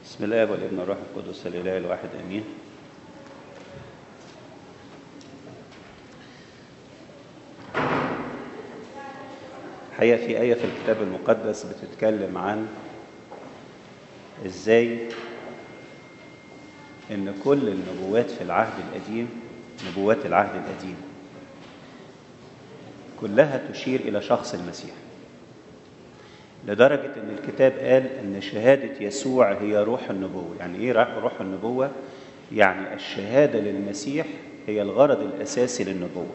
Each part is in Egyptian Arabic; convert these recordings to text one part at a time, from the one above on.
بسم الله والابن والروح القدس الاله الواحد امين الحقيقه في ايه في الكتاب المقدس بتتكلم عن ازاي ان كل النبوات في العهد القديم نبوات العهد القديم كلها تشير الى شخص المسيح لدرجة أن الكتاب قال أن شهادة يسوع هي روح النبوة يعني إيه روح النبوة؟ يعني الشهادة للمسيح هي الغرض الأساسي للنبوة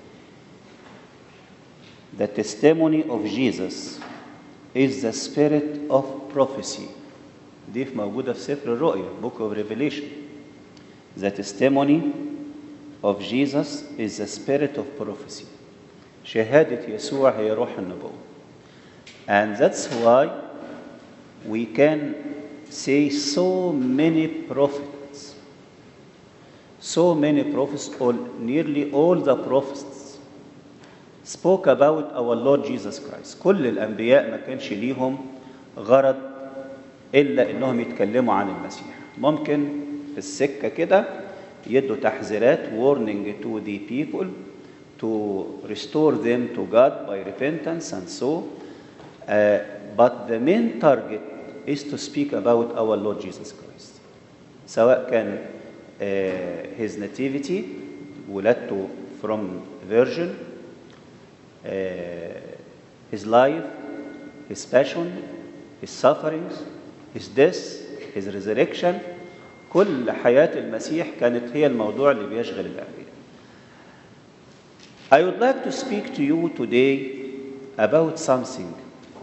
The testimony of Jesus is the spirit of prophecy دي موجودة في سفر الرؤيا Book of Revelation The testimony of Jesus is the spirit of prophecy شهادة يسوع هي روح النبوة And that's why we can say so many prophets, so many prophets, all, nearly all the prophets spoke about our Lord Jesus Christ. كل الأنبياء ما كانش ليهم غرض إلا إنهم يتكلموا عن المسيح. ممكن في السكة كده يدوا تحذيرات warning to the people to restore them to God by repentance and so Uh, but the main target is to speak about our Lord Jesus Christ. سواء كان uh, his nativity ولادته from virgin uh, his life his passion his sufferings his death his resurrection كل حياة المسيح كانت هي الموضوع اللي بيشغل الأنبياء. I would like to speak to you today about something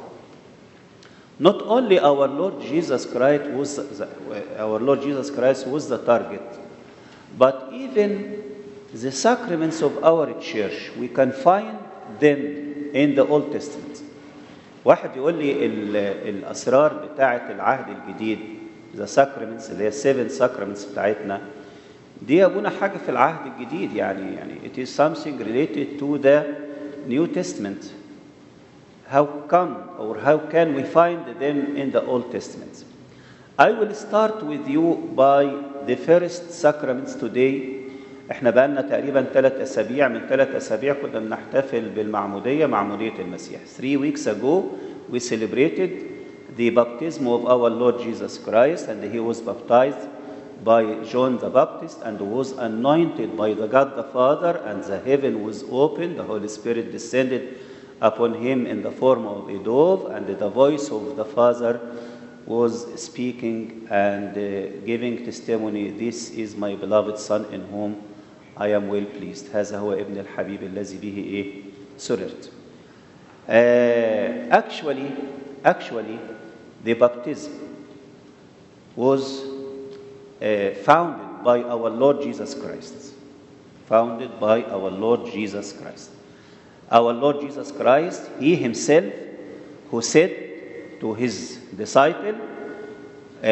not only our Lord Jesus Christ was the, our Lord Jesus Christ was the target, but even the sacraments of our church we can find them in the Old Testament. واحد يقول لي الأسرار بتاعة العهد الجديد the sacraments اللي هي seven sacraments بتاعتنا دي يا ابونا حاجة في العهد الجديد يعني يعني it is something related to the New Testament how come or how can we find them in the Old Testament? I will start with you by the first sacraments today. احنا بقالنا تقريبا ثلاث اسابيع من ثلاث اسابيع كنا بنحتفل بالمعموديه معموديه المسيح. Three weeks ago we celebrated the baptism of our Lord Jesus Christ and he was baptized by John the Baptist and was anointed by the God the Father and the heaven was opened, the Holy Spirit descended upon him in the form of a dove, and the voice of the Father was speaking and uh, giving testimony, This is my beloved Son in whom I am well pleased. هذا هو ابن الحبيب الذي به إيه؟ سررت. Uh, actually, actually, the baptism was uh, founded by our Lord Jesus Christ. Founded by our Lord Jesus Christ our Lord Jesus Christ, He Himself, who said to His disciple uh,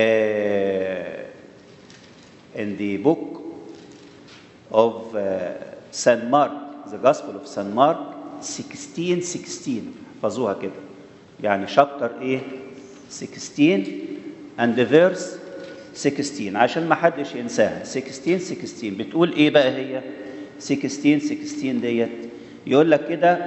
in the book of uh, St. Mark, the Gospel of St. Mark 16 16 احفظوها كده يعني شابتر ايه 16 and the verse 16 عشان ما حدش ينساها 16 16 بتقول ايه بقى هي 16 16 ديت يقول لك كده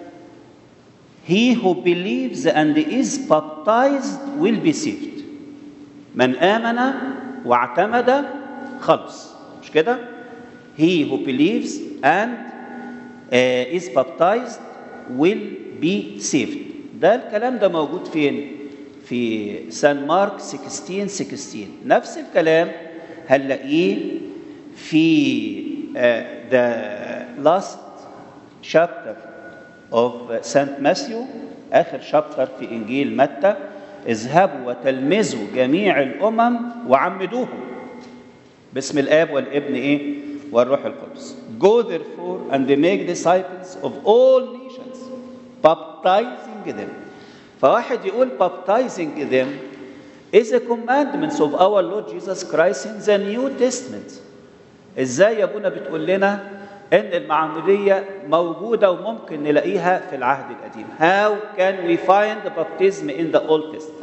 he who believes and is baptized will be saved من آمن واعتمد خلص مش كده he who believes and uh, is baptized will be saved ده الكلام ده موجود فين في سان مارك 16 16 نفس الكلام هنلاقيه في uh, the last chapter of Saint Matthew آخر شابتر في إنجيل متى اذهبوا وتلمذوا جميع الأمم وعمدوهم باسم الآب والابن إيه؟ والروح القدس. Go therefore and make disciples of all nations baptizing them. فواحد يقول baptizing them is a commandment of our Lord Jesus Christ in the New Testament. ازاي يا ابونا بتقول لنا ان المعموديه موجوده وممكن نلاقيها في العهد القديم how can we find the baptism in the old testament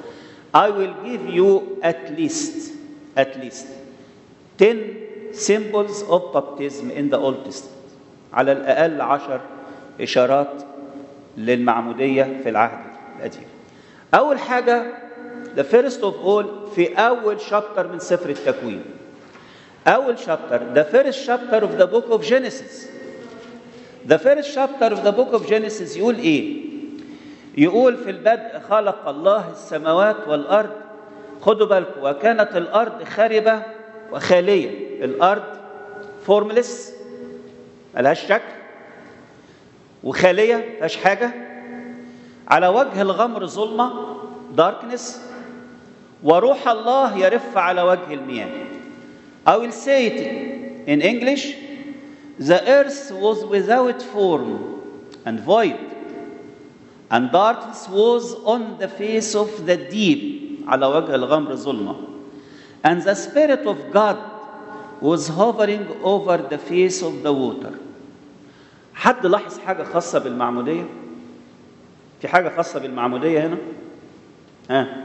I will give you at least, at least 10 symbols of baptism in the Old Testament. على الأقل عشر إشارات للمعمودية في العهد القديم. أول حاجة the first of all في أول شابتر من سفر التكوين. أول شابتر the first chapter of the book of Genesis. The first chapter of the book of Genesis يقول إيه؟ يقول في البدء خلق الله السماوات والأرض خدوا بالكم وكانت الأرض خاربة وخالية الأرض فورملس ملهاش شكل وخالية مفيهاش حاجة على وجه الغمر ظلمة داركنس وروح الله يرف على وجه المياه I will say it in English the earth was without form and void and darkness was on the face of the deep على وجه الغمر ظلمة and the spirit of God was hovering over the face of the water حد لاحظ حاجة خاصة بالمعمودية في حاجة خاصة بالمعمودية هنا ها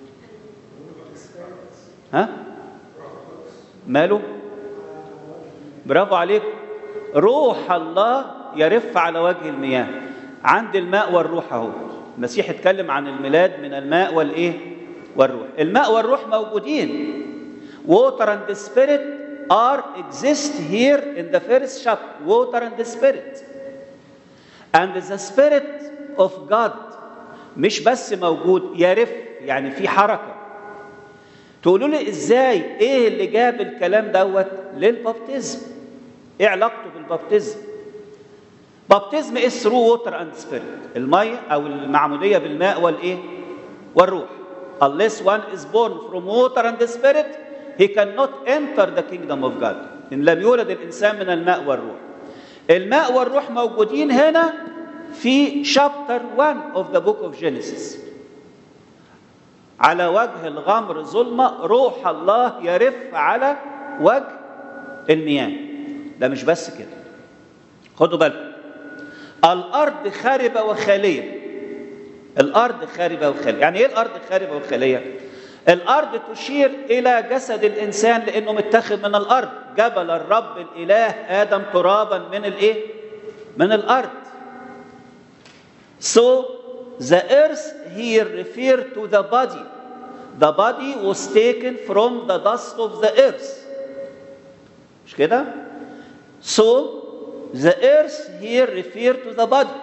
ها ماله برافو عليك روح الله يرف على وجه المياه عند الماء والروح اهو المسيح اتكلم عن الميلاد من الماء والايه والروح الماء والروح موجودين water and the spirit are exist here in the first chapter water and the spirit and the spirit of God مش بس موجود يرف يعني في حركه تقولوا لي ازاي ايه اللي جاب الكلام دوت للبابتزم ايه علاقته بالبابتزم بابتزم is through water and spirit المية او المعمودية بالماء والايه والروح unless one is born from water and the spirit he cannot enter the kingdom of God ان لم يولد الانسان من الماء والروح الماء والروح موجودين هنا في chapter 1 of the book of Genesis على وجه الغمر ظلمة روح الله يرف على وجه المياه ده مش بس كده خدوا بالكم الأرض خاربة وخالية الأرض خاربة وخالية يعني إيه الأرض خاربة وخالية؟ الأرض تشير إلى جسد الإنسان لأنه متاخد من الأرض جبل الرب الإله آدم ترابا من الإيه؟ من الأرض So the earth here referred to the body. The body was taken from the dust of the earth. مش كده؟ So the earth here referred to the body.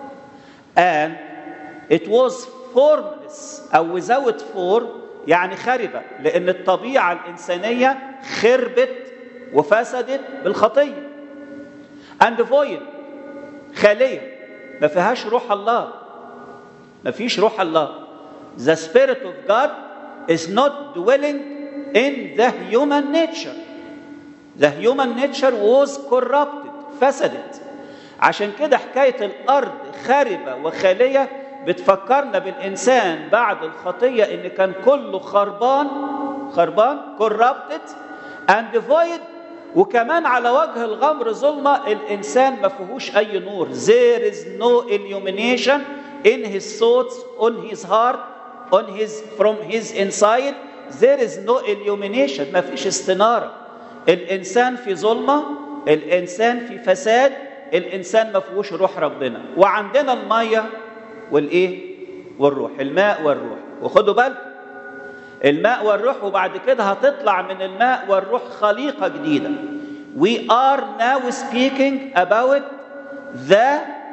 And it was formless أو without form يعني خربة لأن الطبيعة الإنسانية خربت وفسدت بالخطية. And void خالية ما فيهاش روح الله ما فيش روح الله the spirit of God is not dwelling in the human nature the human nature was corrupted فسدت عشان كده حكاية الأرض خاربة وخالية بتفكرنا بالإنسان بعد الخطية إن كان كله خربان خربان corrupted and void وكمان على وجه الغمر ظلمة الإنسان ما فيهوش أي نور there is no illumination in his thoughts on his heart on his from his inside there is no illumination ما فيش استنارة الإنسان في ظلمة الإنسان في فساد الإنسان ما فيهوش روح ربنا وعندنا المية والإيه والروح الماء والروح وخدوا بالكم الماء والروح وبعد كده هتطلع من الماء والروح خليقة جديدة We are now speaking about the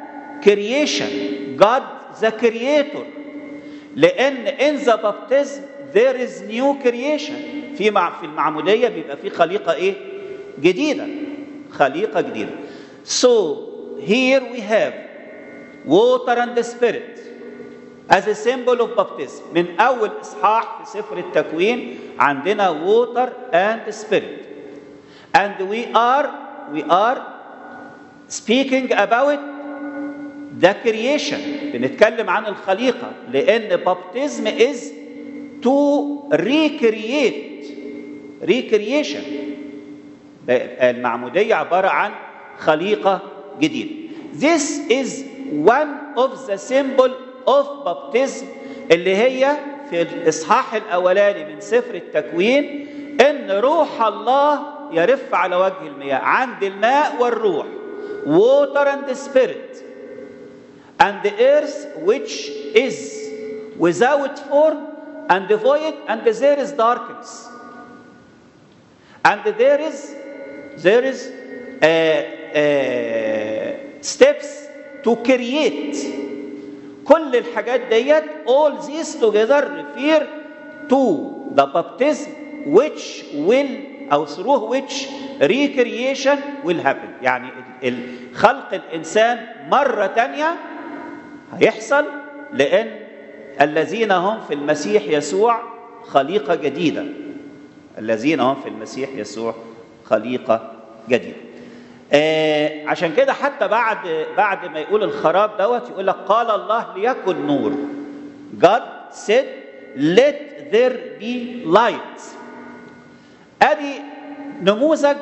creation God the creator لأن in the baptism there is new creation في مع في المعمودية بيبقى في خليقة إيه جديدة خليقة جديدة So here we have water and the spirit as a symbol of baptism من أول إصحاح في سفر التكوين عندنا water and spirit and we are we are speaking about the creation بنتكلم عن الخليقة لأن baptism is to recreate recreation المعمودية عبارة عن خليقة جديدة This is one of the symbol of baptism اللي هي في الإصحاح الأولاني من سفر التكوين إن روح الله يرف على وجه المياه عند الماء والروح water and spirit and the earth which is without form and void and there is darkness and there is there is uh, uh, steps to create كل الحاجات ديت all these together refer to the baptism which will او through which recreation will happen يعني خلق الانسان مره تانية هيحصل لان الذين هم في المسيح يسوع خليقه جديده الذين هم في المسيح يسوع خليقه جديده آه عشان كده حتى بعد بعد ما يقول الخراب دوت يقول لك قال الله ليكن نور God said let there be light ادي نموذج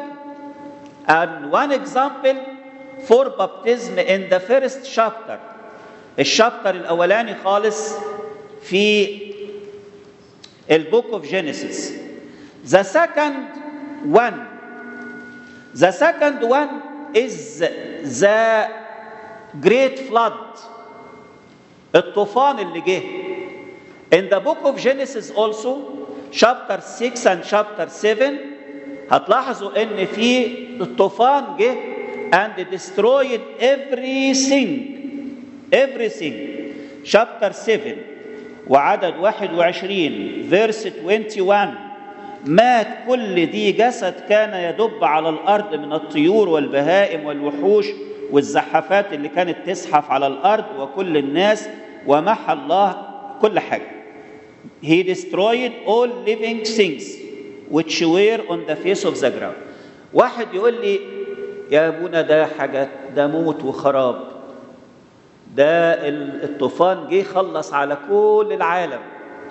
and one example for baptism in the first chapter الشابتر الاولاني خالص في البوك اوف جينيسيس the second one the second one is the great flood الطوفان اللي جه in the book of Genesis also chapter 6 and chapter 7 هتلاحظوا ان في الطوفان جه and destroyed everything everything chapter 7 وعدد 21 verse 21 مات كل ذي جسد كان يدب على الارض من الطيور والبهائم والوحوش والزحافات اللي كانت تزحف على الارض وكل الناس ومحى الله كل حاجه He destroyed all living things which were on the face of the ground. واحد يقول لي يا ابونا ده حاجة ده موت وخراب ده الطوفان جه خلص على كل العالم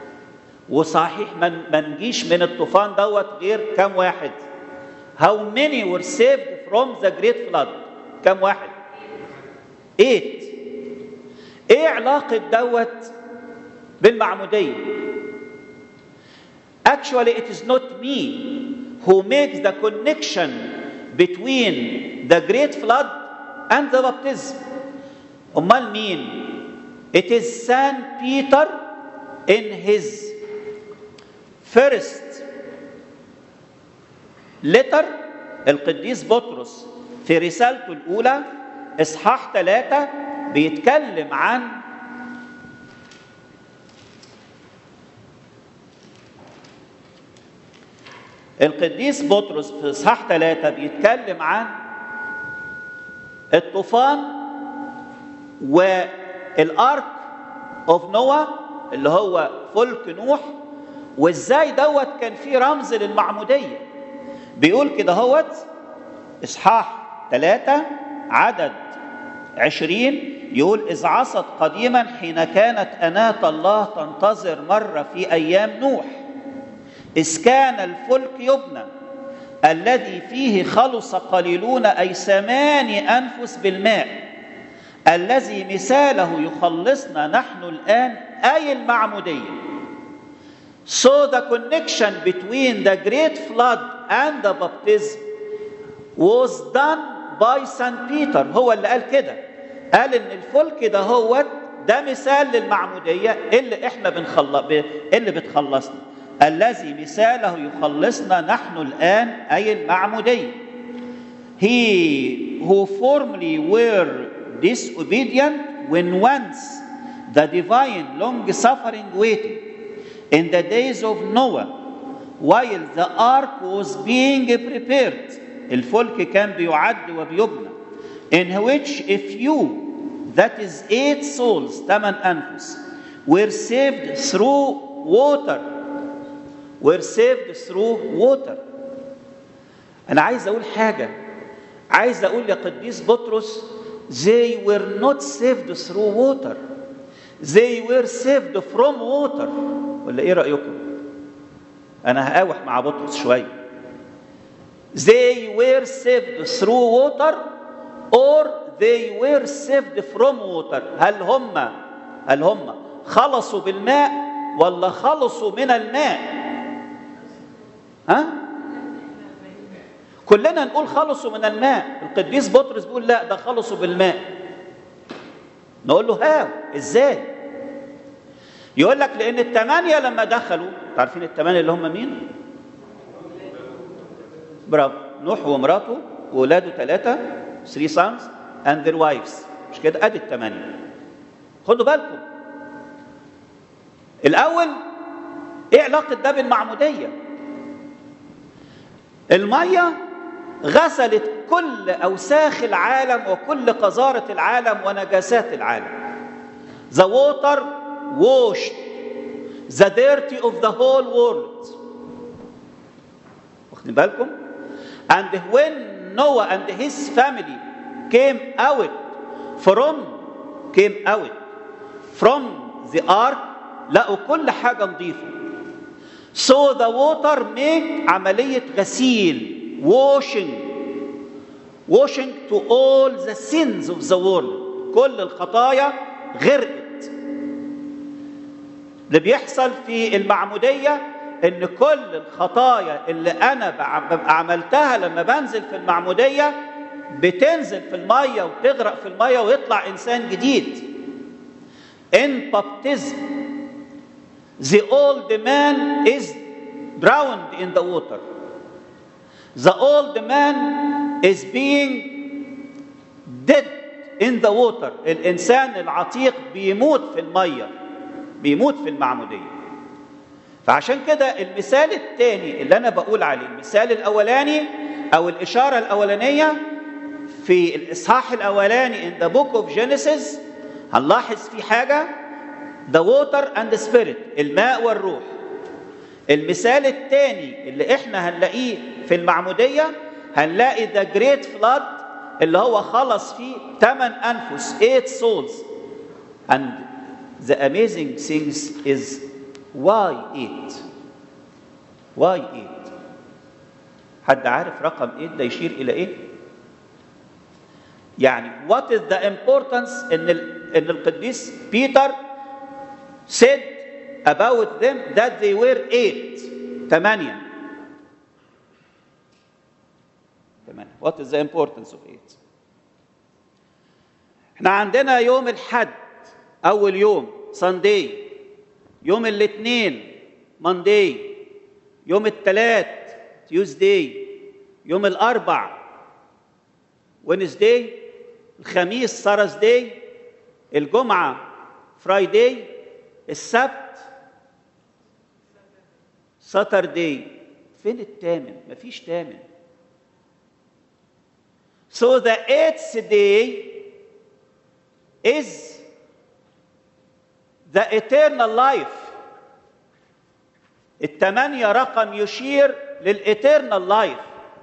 وصحيح ما ما نجيش من الطوفان دوت غير كم واحد How many were saved from the great flood كم واحد Eight ايه علاقة دوت بالمعمودية Actually it is not me who makes the connection between the great flood and the baptism أمال مين It is Saint Peter in his first letter القديس بطرس في رسالته الأولى إصحاح ثلاثة بيتكلم عن القديس بطرس في إصحاح ثلاثة بيتكلم عن الطوفان والارك اوف نوا اللي هو فلك نوح وازاي دوت كان فيه رمز للمعموديه بيقول كده هوت اصحاح ثلاثة عدد عشرين يقول إذ عصت قديما حين كانت أناة الله تنتظر مرة في أيام نوح إذ كان الفلك يبنى الذي فيه خلص قليلون أي ثماني أنفس بالماء الذي مثاله يخلصنا نحن الآن أي المعمودية So the connection between the great flood and the baptism was done by St. Peter هو اللي قال كده قال ان الفلك ده هو ده مثال للمعمودية اللي احنا بنخلص اللي بتخلصنا الذي مثاله يخلصنا نحن الآن أي المعمودية He who formerly were disobedient when once the divine long suffering waited in the days of Noah while the ark was being prepared الفلك كان بيعد وبيبنى in which a few that is eight souls ثمان أنفس were saved through water were saved through water أنا عايز أقول حاجة عايز أقول يا قديس بطرس they were not saved through water they were saved from water ولا ايه رأيكم انا هقاوح مع بطرس شوية they were saved through water or they were saved from water هل هم هل هم خلصوا بالماء ولا خلصوا من الماء ها كلنا نقول خلصوا من الماء القديس بطرس بيقول لا ده خلصوا بالماء نقول له ها ازاي يقول لك لان الثمانيه لما دخلوا عارفين الثمانيه اللي هم مين برافو نوح ومراته واولاده ثلاثه 3 sons and their wives مش كده ادي الثمانيه خدوا بالكم الاول ايه علاقه ده بالمعموديه الميه غسلت كل اوساخ العالم وكل قذاره العالم ونجاسات العالم the water washed the dirty of the whole world واخدين بالكم and when Noah and his family came out from came out from the ark لقوا كل حاجة نظيفة so the water make عملية غسيل washing washing to all the sins of the world كل الخطايا غرقت اللي بيحصل في المعمودية ان كل الخطايا اللي انا ببقى عملتها لما بنزل في المعمودية بتنزل في المية وتغرق في المية ويطلع انسان جديد in baptism the old man is drowned in the water the old man is being dead in the water الانسان العتيق بيموت في الميه بيموت في المعموديه فعشان كده المثال الثاني اللي انا بقول عليه المثال الاولاني او الاشاره الاولانيه في الاصحاح الاولاني in the book of Genesis هنلاحظ في حاجه the water and the spirit الماء والروح المثال الثاني اللي احنا هنلاقيه في المعموديه هنلاقي the great flood اللي هو خلص فيه ثمان انفس eight souls and the amazing things is why eight why eight حد عارف رقم 8 ده يشير الى ايه يعني what is the importance ان ال... ان القديس بيتر said about them that they were eight ثمانية ثمانية what is the importance of eight احنا عندنا يوم الحد اول يوم Sunday يوم الاثنين Monday يوم الثلاث Tuesday يوم الاربع Wednesday الخميس Thursday الجمعة Friday السبت Saturday فين الثامن مفيش ثامن So the eighth day is the eternal life الثمانية رقم يشير للإترنال لايف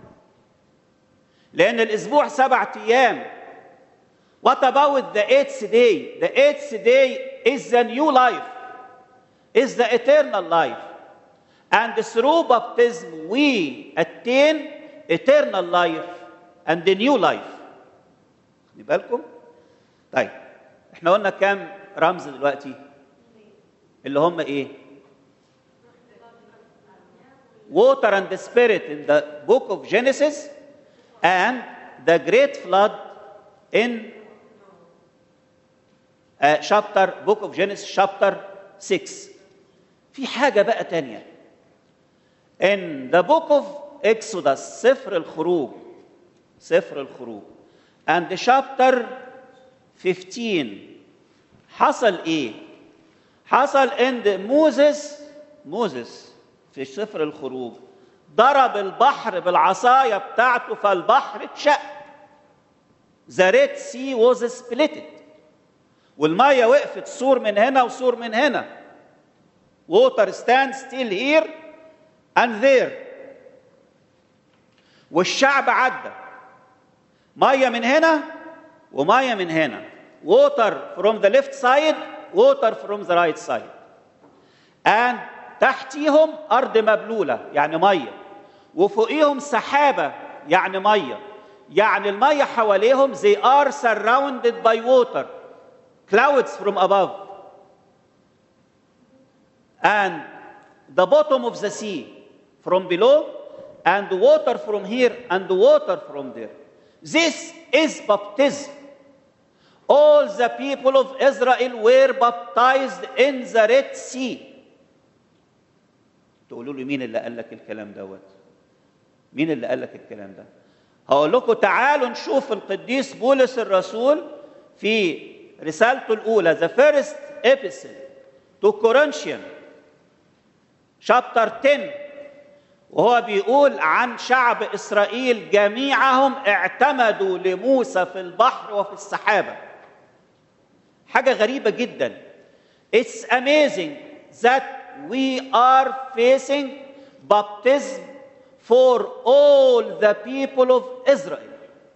لأن الأسبوع سبعة أيام What about the eighth day? The eighth day is the new life, is the eternal life. And through baptism we attain eternal life and the new life. خدي بالكم؟ طيب احنا قلنا كام رمز دلوقتي؟ اللي هم ايه؟ water and the spirit in the book of Genesis and the great flood in uh, chapter book of Genesis chapter 6 في حاجة بقى تانية in the book of Exodus سفر الخروج سفر الخروج and the chapter 15 حصل ايه حصل ان موسى موسى في سفر الخروج ضرب البحر بالعصاية بتاعته فالبحر اتشق The Red Sea was split والمية وقفت سور من هنا وسور من هنا water stands still here and there والشعب عدى مية من هنا ومية من هنا water from the left side water from the right side and تحتيهم أرض مبلولة يعني مية وفوقيهم سحابة يعني مية يعني المية حواليهم they are surrounded by water clouds from above and the bottom of the sea from below and water from here and water from there this is baptism all the people of Israel were baptized in the Red Sea تقولوا لي مين اللي قال لك الكلام دوت مين اللي قال لك الكلام ده هقول لكم تعالوا نشوف القديس بولس الرسول في رسالته الاولى the first epistle to Corinthians chapter 10 وهو بيقول عن شعب اسرائيل جميعهم اعتمدوا لموسى في البحر وفي السحابه حاجه غريبه جدا it's amazing that we are facing baptism for all the people of Israel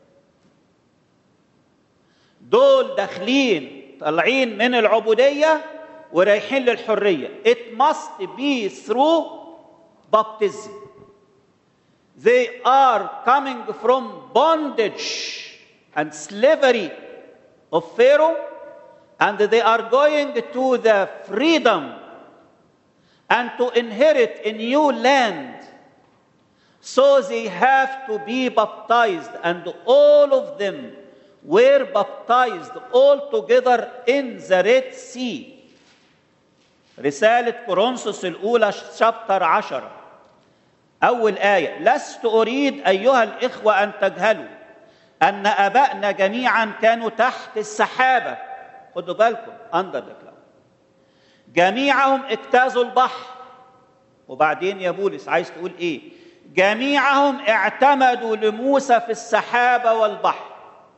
دول داخلين طالعين من العبودية ورايحين للحرية it must be through baptism they are coming from bondage and slavery of Pharaoh and they are going to the freedom and to inherit a new land so they have to be baptized, and all of them were baptized all together in the Red Sea. رسالة كورنثوس الأولى شابتر عشرة أول آية لست أريد أيها الإخوة أن تجهلوا أن آبائنا جميعا كانوا تحت السحابة خدوا بالكم under the cloud جميعهم اجتازوا البحر وبعدين يا بولس عايز تقول ايه جميعهم اعتمدوا لموسى في السحابة والبحر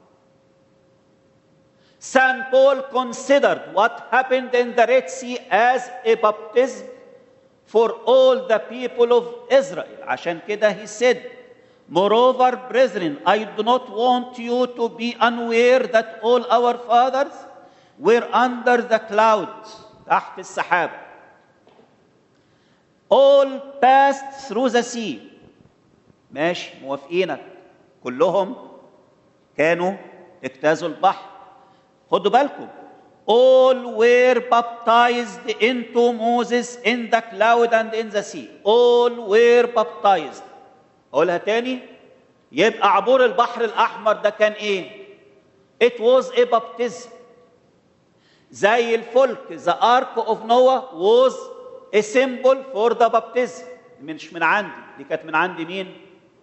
St. Paul considered what happened in the Red Sea as a baptism for all the people of Israel. عشان كده he said, Moreover, brethren, I do not want you to be unaware that all our fathers were under the clouds تحت السحابة. All passed through the sea. ماشي موافقينك كلهم كانوا اجتازوا البحر خدوا بالكم all were baptized into Moses in the cloud and in the sea all were baptized اقولها تاني يبقى عبور البحر الاحمر ده كان ايه it was a baptism زي الفلك the ark of Noah was a symbol for the baptism مش من عندي دي كانت من عند مين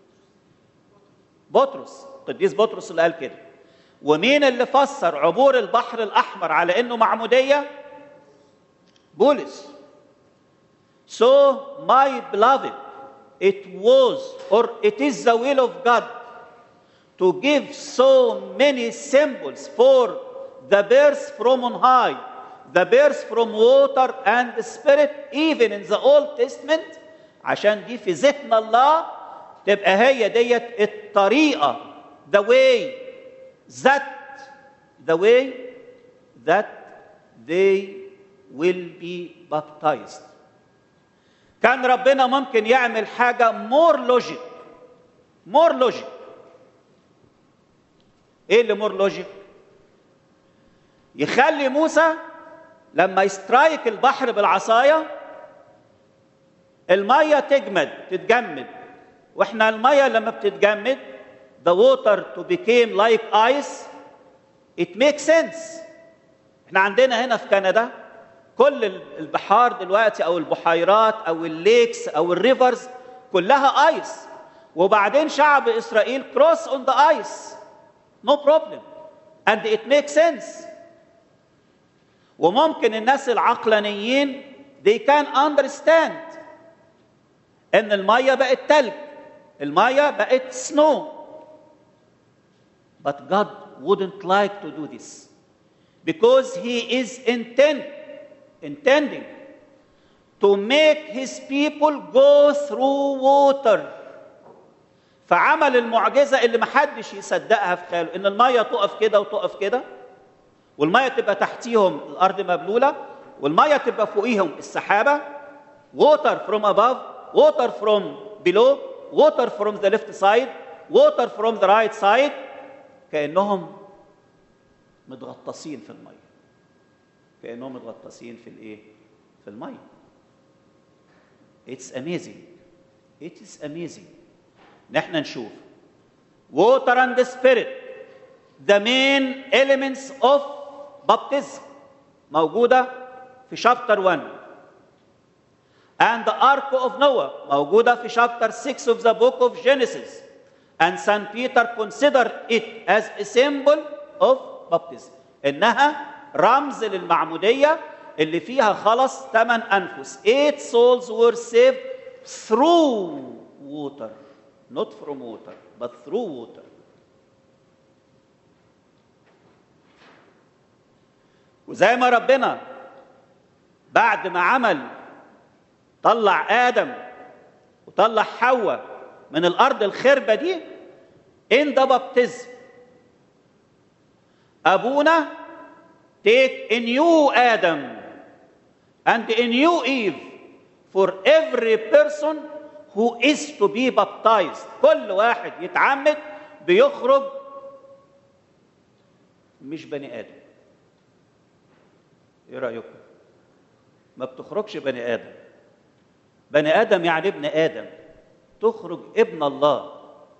بطرس القديس بطرس اللي قال كده ومين اللي فسر عبور البحر الاحمر على انه معموديه بولس so my beloved it was or it is the will of God to give so many symbols for the birth from on high the birth from water and the spirit even in the old testament عشان دي في ذهن الله تبقى هي ديت الطريقه the way that the way that they will be baptized كان ربنا ممكن يعمل حاجه more logic more logic ايه اللي more logic يخلي موسى لما يسترايك البحر بالعصايه الميه تجمد تتجمد واحنا الميه لما بتتجمد the water to become like ice it makes sense احنا عندنا هنا في كندا كل البحار دلوقتي او البحيرات او الليكس او الريفرز كلها ايس وبعدين شعب اسرائيل cross on the ice no problem and it makes sense وممكن الناس العقلانيين they can understand ان الميه بقت تلج الميه بقت سنو but God wouldn't like to do this because he is intent intending to make his people go through water فعمل المعجزة اللي محدش يصدقها في خياله إن المية تقف كده وتقف كده والمية تبقى تحتيهم الأرض مبلولة والمية تبقى فوقيهم السحابة water from above water from below water from the left side water from the right side كأنهم متغطسين في المية كأنهم متغطسين في الإيه؟ في المية It's amazing. It is amazing. نحن نشوف water and the spirit the main elements of baptism موجودة في chapter 1 and the ark of Noah موجودة في chapter 6 of the book of Genesis and St. Peter considered it as a symbol of baptism إنها رمز للمعمودية اللي فيها خلص ثمان أنفس eight souls were saved through water not from water but through water وزي ما ربنا بعد ما عمل طلع آدم وطلع حواء من الأرض الخربة دي in the baptism أبونا take a new Adam and a new Eve for every person who is to be baptized كل واحد يتعمد بيخرج مش بني آدم ايه رأيكم ما بتخرجش بني آدم بني آدم يعني ابن آدم تخرج ابن الله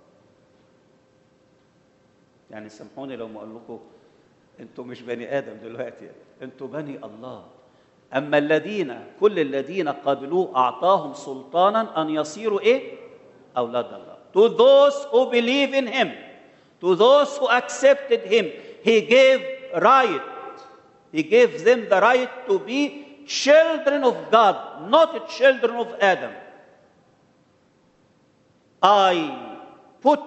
يعني سامحوني لو ما اقول لكم انتوا مش بني ادم دلوقتي يعني. انتوا بني الله اما الذين كل الذين قبلوه اعطاهم سلطانا ان يصيروا ايه اولاد الله to those who believe in him to those who accepted him he gave right he gave them the right to be children of god not children of adam i put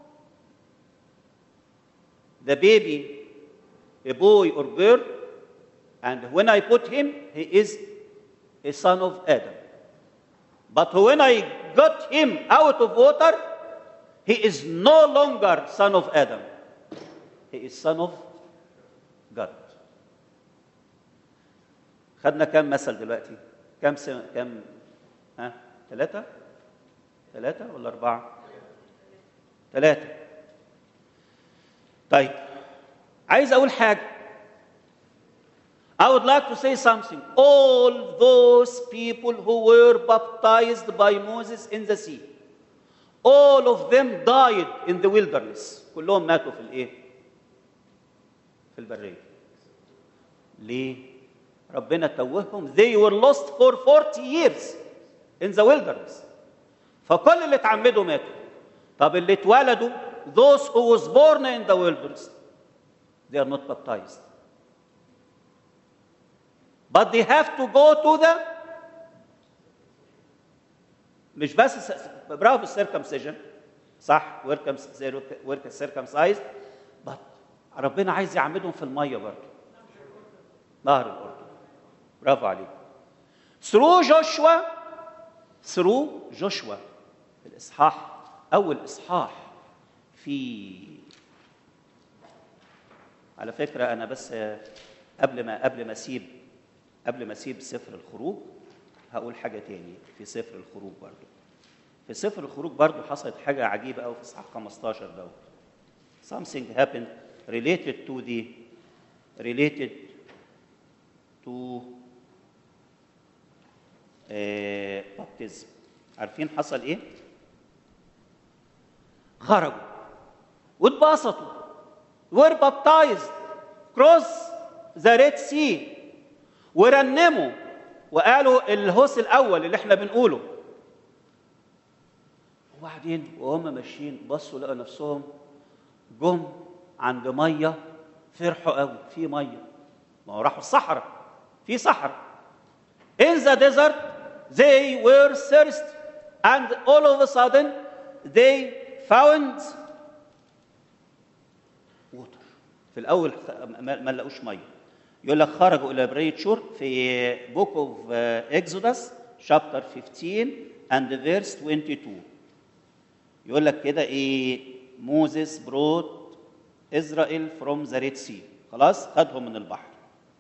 the baby a boy or girl, and when I put him, he is a son of Adam. But when I got him out of water, he is no longer son of Adam. He is son of God. خدنا كم مثل دلوقتي؟ كم سنة كم ها؟ ثلاثة؟ ثلاثة ولا أربعة؟ ثلاثة. طيب عايز اقول حاجه I would like to say something. All those people who were baptized by Moses in the sea, all of them died in the wilderness. كلهم ماتوا في الايه؟ في البرية. ليه؟ ربنا توههم they were lost for 40 years in the wilderness. فكل اللي اتعمدوا ماتوا. طب اللي اتولدوا those who was born in the wilderness they are not baptized but they have to go to the مش بس برافو السيركمسيجن صح ورك circumcised but ربنا عايز يعمدهم في الميه برضه نهر الاردن برافو عليك through جوشوا through جوشوا الاصحاح اول اصحاح في على فكره انا بس قبل ما قبل ما اسيب قبل ما اسيب سفر الخروج هقول حاجه تاني في سفر الخروج برضو في سفر الخروج برضو حصلت حاجه عجيبه قوي في اصحاح 15 دوت something happened related to the related to uh, baptism عارفين حصل ايه خرجوا واتبسطوا were baptized cross the Red Sea ورنموا وقالوا الهوس الاول اللي احنا بنقوله وبعدين وهم ماشيين بصوا لقوا نفسهم جم عند ميه فرحوا قوي في ميه ما هو راحوا الصحراء في صحراء in the desert they were thirsty and all of a sudden they found water في الاول ما لقوش ميه يقول لك خرجوا الى بريه شور في book of Exodus chapter 15 and verse 22 يقول لك كده ايه موسى brought اسرائيل from the Red Sea خلاص خدهم من البحر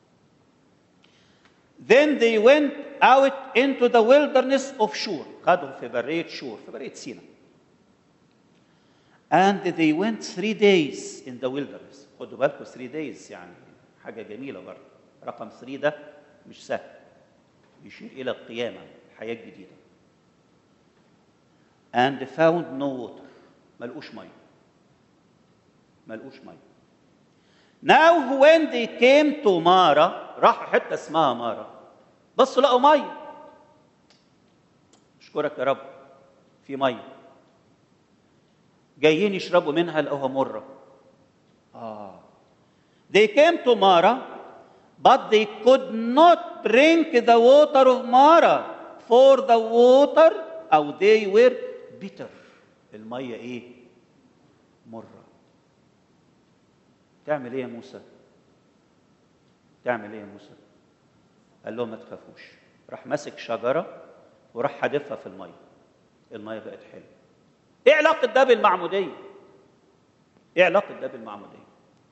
Then they went out into the wilderness of Shur خدهم في برية شور في برية سينا And they went three days in the wilderness خدوا بالكم three days يعني حاجة جميلة برضه رقم 3 ده مش سهل يشير إلى القيامة الحياة الجديدة and found no water ملقوش ميه ملقوش ميه now when they came to مارا راحوا حته اسمها مارا بصوا لقوا ميه اشكرك يا رب في ميه جايين يشربوا منها لقوها مره اه they came to مارا but they could not drink the water of Mara for the water أو they were bitter المية إيه؟ مرة تعمل إيه يا موسى؟ تعمل إيه يا موسى؟ قال لهم ما تخافوش راح ماسك شجرة وراح حادفها في المية المية بقت حلوة إيه علاقة ده بالمعمودية؟ إيه علاقة ده بالمعمودية؟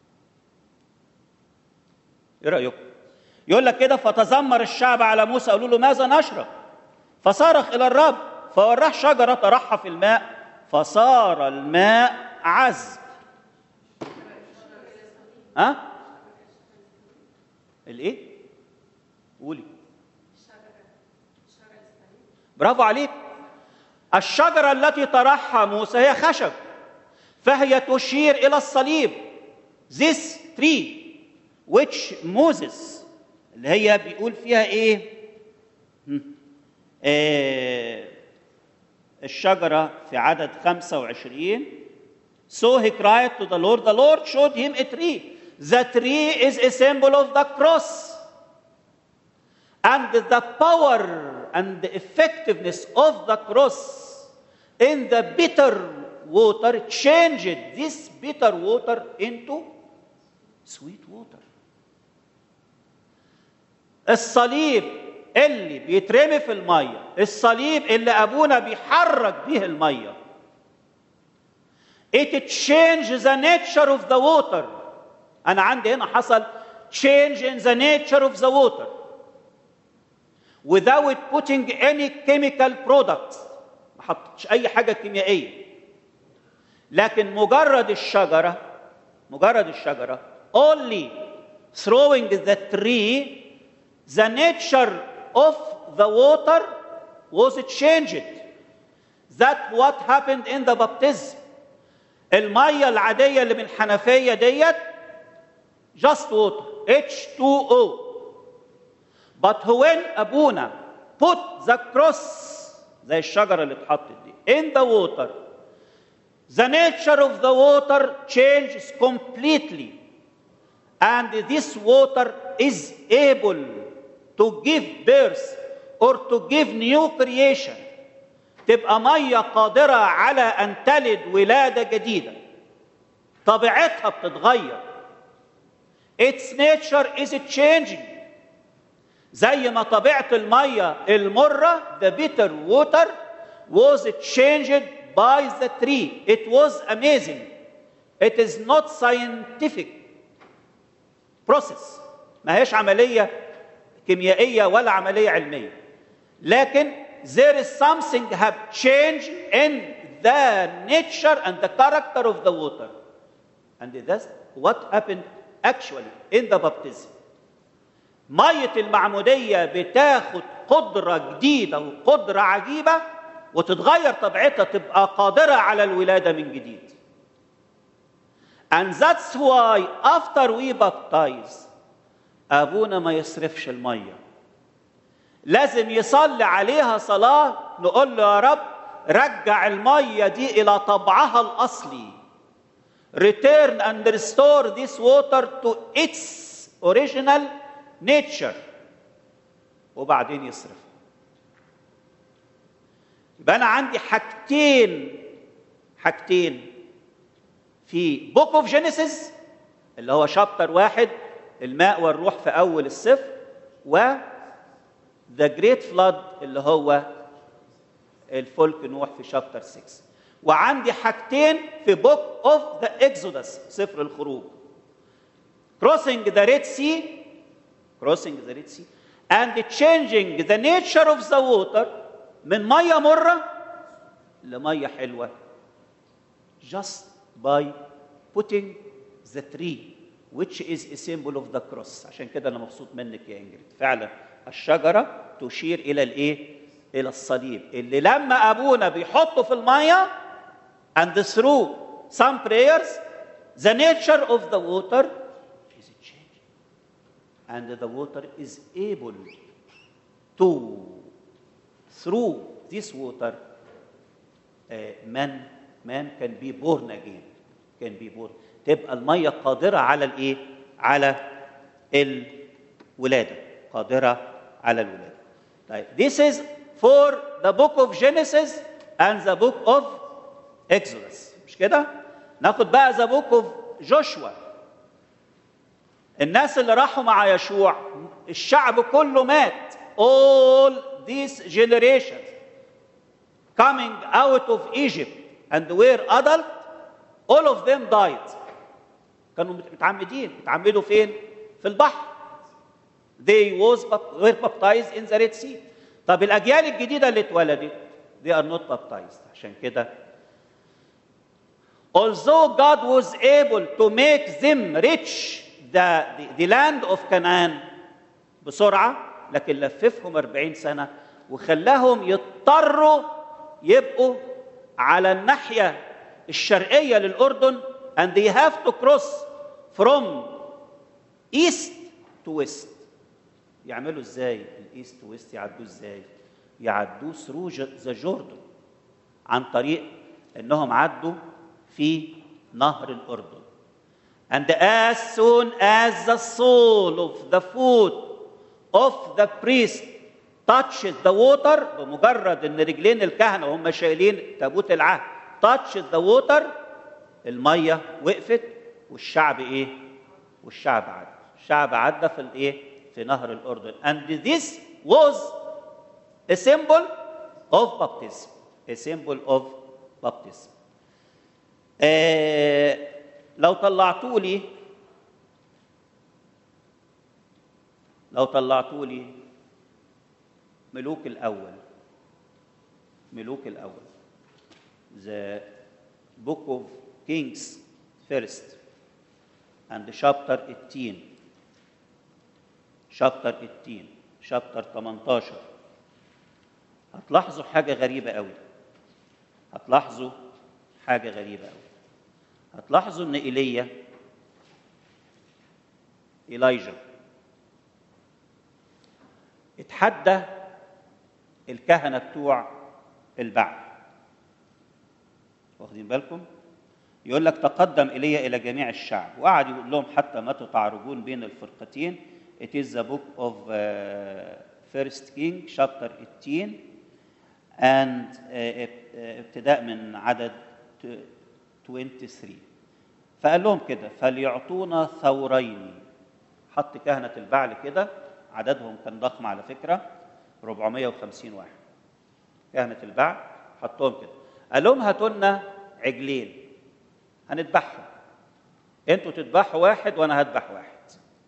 ايه رايكم يقول لك كده فتذمر الشعب على موسى قالوا له ماذا نشرب فصرخ الى الرب فوراه شجره طرحها في الماء فصار الماء عذب ها الايه قولي برافو عليك الشجره التي طرحها موسى هي خشب فهي تشير الى الصليب this tree which Moses اللي هي بيقول فيها ايه؟ آه الشجرة في عدد 25 So he cried to the Lord. The Lord showed him a tree. The tree is a symbol of the cross. And the power and the effectiveness of the cross in the bitter water changed this bitter water into sweet water. الصليب اللي بيترمي في الميه الصليب اللي ابونا بيحرك به الميه it changes the nature of the water انا عندي هنا حصل change in the nature of the water without putting any chemical products ما حطتش اي حاجه كيميائيه لكن مجرد الشجره مجرد الشجره only throwing the tree the nature of the water was changed. That what happened in the baptism. المية العادية اللي من الحنفية ديت just water H2O. But when أبونا put the cross زي الشجرة اللي اتحطت دي in the water the nature of the water changes completely and this water is able to give birth or to give new creation تبقى ميه قادره على ان تلد ولاده جديده طبيعتها بتتغير its nature is changing زي ما طبيعه الميه المره the bitter water was changed by the tree it was amazing it is not scientific process ما هيش عمليه كيميائيه ولا عمليه علميه لكن there is something have changed in the nature and the character of the water and that's what happened actually in the baptism ميه المعموديه بتاخد قدره جديده وقدره عجيبه وتتغير طبيعتها تبقى قادره على الولاده من جديد and that's why after we baptize ابونا ما يصرفش الميه لازم يصلي عليها صلاه نقول له يا رب رجع الميه دي الى طبعها الاصلي return and restore this water to its original nature وبعدين يصرف يبقى انا عندي حاجتين حاجتين في بوك اوف جينيسيس اللي هو شابتر واحد الماء والروح في اول السفر و ذا جريت فلاد اللي هو الفلك نوح في شابتر 6 وعندي حاجتين في بوك اوف ذا اكسودس سفر الخروج crossing the Red Sea crossing the Red Sea and changing the nature of the water من ميه مره لميه حلوه just by putting the tree which is a symbol of the cross عشان كده انا مبسوط منك يا انجريد فعلا الشجره تشير الى الايه الى الصليب اللي لما ابونا بيحطه في الميه and through some prayers the nature of the water is changing and the water is able to through this water uh, man man can be born again can be born تبقى الميه قادره على الايه على الولاده قادره على الولاده طيب this is for the book of Genesis and the book of Exodus مش كده ناخد بقى the book of Joshua الناس اللي راحوا مع يشوع الشعب كله مات all these generations coming out of Egypt and were adult all of them died كانوا متعمدين متعمدوا فين في البحر they was were baptized in the Red Sea طب الاجيال الجديده اللي اتولدت they are not baptized عشان كده although God was able to make them rich the, the, the land of Canaan بسرعه لكن لففهم 40 سنه وخلاهم يضطروا يبقوا على الناحيه الشرقيه للاردن and they have to cross from east to west يعملوا ازاي الايست ويست يعدوه ازاي يعدوه ثرو ذا جوردن عن طريق انهم عدوا في نهر الاردن and as soon as the sole of the foot of the priest touches the water بمجرد ان رجلين الكهنه وهم شايلين تابوت العهد touches the water الميه وقفت والشعب ايه والشعب عدى الشعب عدى في الايه في نهر الاردن and this was a symbol of baptism a symbol of baptism آه لو طلعتوا لي لو طلعتوا لي ملوك الاول ملوك الاول the book of kings first and chapter 18 chapter 18 chapter 18 هتلاحظوا حاجة غريبة قوي هتلاحظوا حاجة غريبة قوي هتلاحظوا ان ايليا إيلايجا اتحدى الكهنة بتوع البعل واخدين بالكم يقول لك تقدم ايليا الى جميع الشعب وقعد يقول لهم حتى متى تعرجون بين الفرقتين it is the book of uh, first king chapter 18 and uh, ابتداء من عدد 23 فقال لهم كده فليعطونا ثورين حط كهنة البعل كده عددهم كان ضخم على فكرة 450 واحد كهنة البعل حطهم كده قال لهم هاتوا لنا عجلين هنذبحهم انتوا تذبحوا واحد وانا هذبح واحد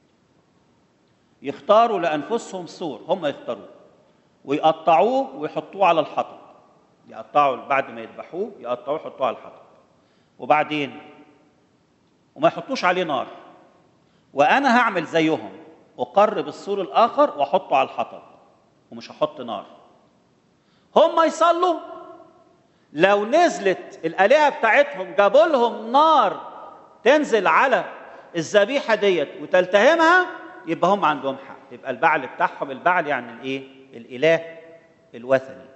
يختاروا لانفسهم سور هم يختاروه ويقطعوه ويحطوه على الحطب يقطعوا بعد ما يذبحوه يقطعوه يحطوه على الحطب وبعدين وما يحطوش عليه نار وانا هعمل زيهم اقرب السور الاخر واحطه على الحطب ومش هحط نار هم يصلوا لو نزلت الآلهة بتاعتهم جابوا لهم نار تنزل على الذبيحة ديت وتلتهمها يبقى هم عندهم حق يبقى البعل بتاعهم البعل يعني الايه الإله الوثني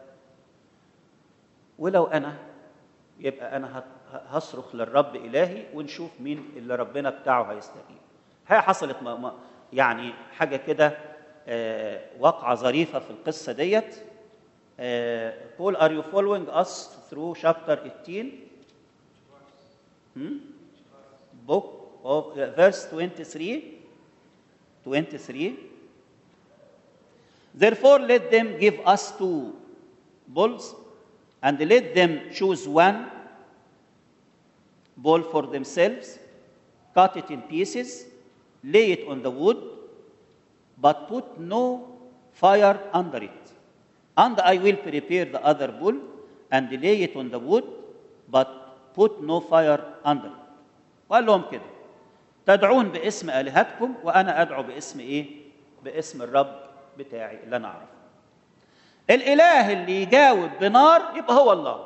ولو أنا يبقى أنا هصرخ للرب إلهي ونشوف مين اللي ربنا بتاعه هيستجيب هي حصلت يعني حاجة كده واقعة ظريفة في القصة ديت Uh, Paul, are you following us through chapter 18? Hmm? Book of uh, verse 23. 23. Therefore, let them give us two bulls, and let them choose one bull for themselves, cut it in pieces, lay it on the wood, but put no fire under it. And I will prepare the other bull and lay it on the wood, but put no fire under it. وقال لهم كده تدعون باسم آلهتكم وأنا أدعو باسم إيه؟ باسم الرب بتاعي اللي أنا أعرفه. الاله اللي يجاوب بنار يبقى هو الله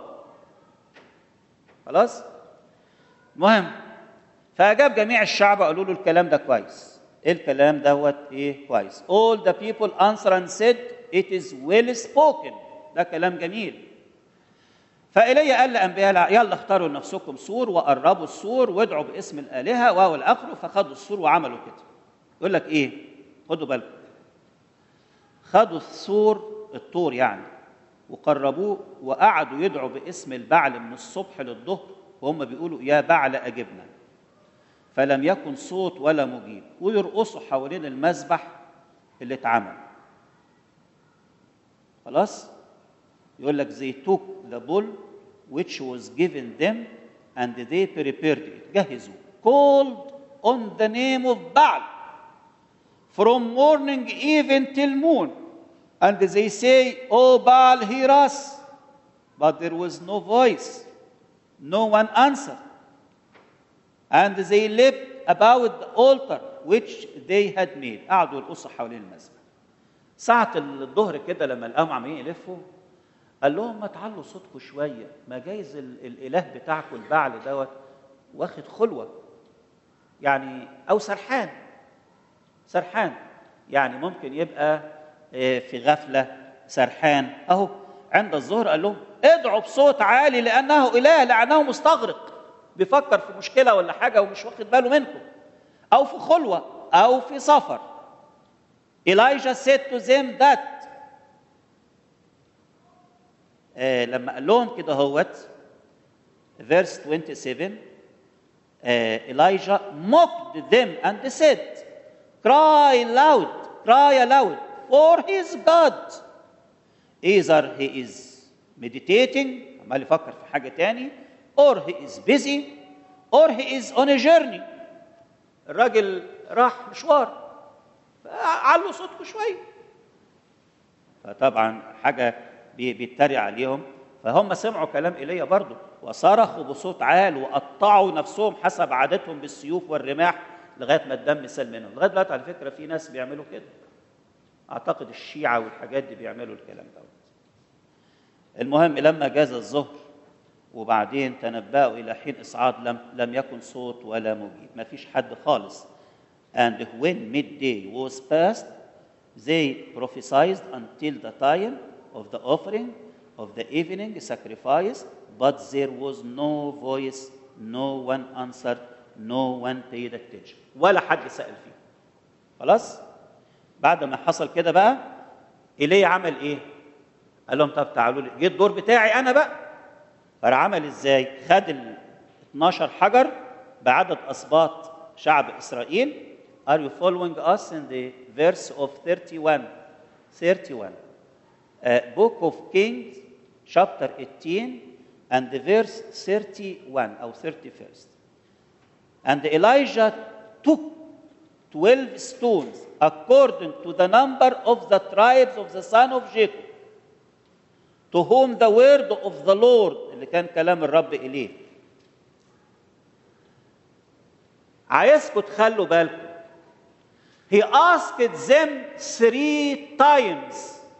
خلاص مهم فاجاب جميع الشعب قالوا له الكلام ده كويس ايه الكلام دوت ايه كويس all the people answered and said it is well spoken ده كلام جميل فإيليا قال لأنبياء يلا اختاروا لنفسكم سور وقربوا السور وادعوا باسم الآلهة وهو الآخر فخدوا السور وعملوا كده يقول لك إيه خدوا بالكم خدوا السور الطور يعني وقربوه وقعدوا يدعوا باسم البعل من الصبح للظهر وهم بيقولوا يا بعل أجبنا فلم يكن صوت ولا مجيب ويرقصوا حوالين المذبح اللي اتعمل خلاص يقول لك they took the bull which was given them and they prepared it جهزوا called on the name of Baal from morning even till moon and they say oh Baal hear us but there was no voice no one answered and they leapt about the altar which they had made قعدوا يرقصوا حوالين المذبح ساعة الظهر كده لما لقاهم عمالين يلفوا قال لهم ما تعلوا صوتكم شويه ما جايز ال- الاله بتاعكم البعل دوت واخد خلوه يعني او سرحان سرحان يعني ممكن يبقى آه، في غفله سرحان اهو عند الظهر قال لهم ادعوا بصوت عالي لانه اله لانه مستغرق بيفكر في مشكله ولا حاجه ومش واخد باله منكم او في خلوه او في سفر Elijah said to them that آه، لما قال لهم كده هوت verse 27 آه، Elijah mocked them and said cry loud cry aloud for his God either he is meditating عمال يفكر في حاجة تاني or he is busy or he is on a journey الراجل راح مشوار علوا صوتكم شويه فطبعا حاجه بي- بيتريق عليهم فهم سمعوا كلام ايليا برضه وصرخوا بصوت عال وقطعوا نفسهم حسب عادتهم بالسيوف والرماح لغايه ما الدم سال منهم لغايه دلوقتي على فكره في ناس بيعملوا كده اعتقد الشيعه والحاجات دي بيعملوا الكلام دوت المهم لما جاز الظهر وبعدين تنبأوا إلى حين إصعاد لم لم يكن صوت ولا مجيب ما فيش حد خالص and when midday was past they prophesied until the time of the offering of the evening sacrifice but there was no voice no one answered no one paid attention ولا حد سأل فيه خلاص بعد ما حصل كده بقى ايليا عمل ايه قال لهم طب تعالوا لي جه الدور بتاعي انا بقى فراح عمل ازاي خد ال 12 حجر بعدد اسباط شعب اسرائيل Are you following us in the verse of 31 31 uh, book of Kings chapter 18 and the verse 31 or 31st and Elijah took 12 stones according to the number of the tribes of the son of Jacob to whom the word of the Lord اللي كان كلام الرب إليه عايزكم تخلوا بالكم he asked them three times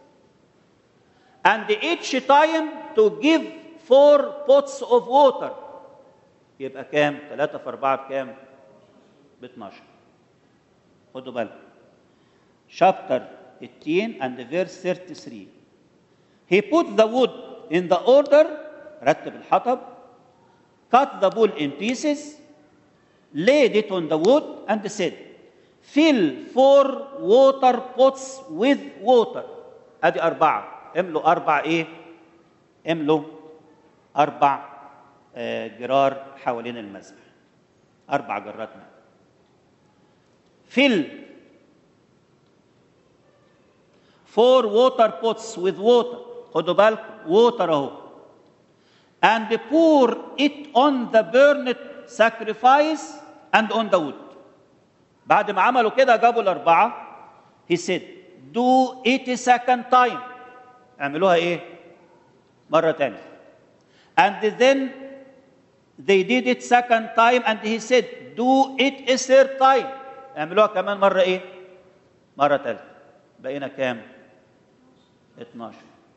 and each time to give four pots of water يبقى كام؟ 3 في 4 بكام؟ ب 12 خدوا بالكم chapter 18 and verse 33 He put the wood in the order رتب الحطب cut the bull in pieces laid it on the wood and said fill four water pots with water ادي أربعة املوا أربع إيه؟ املوا أربع آه، جرار حوالين المذبح أربع جرات ماء fill four water pots with water خدوا بالكم water اهو and pour it on the burnt sacrifice and on the wood بعد ما عملوا كده جابوا الأربعة he said do it a second time اعملوها ايه مرة تانية and then they did it second time and he said do it a third time اعملوها كمان مرة ايه مرة تالتة بقينا كام 12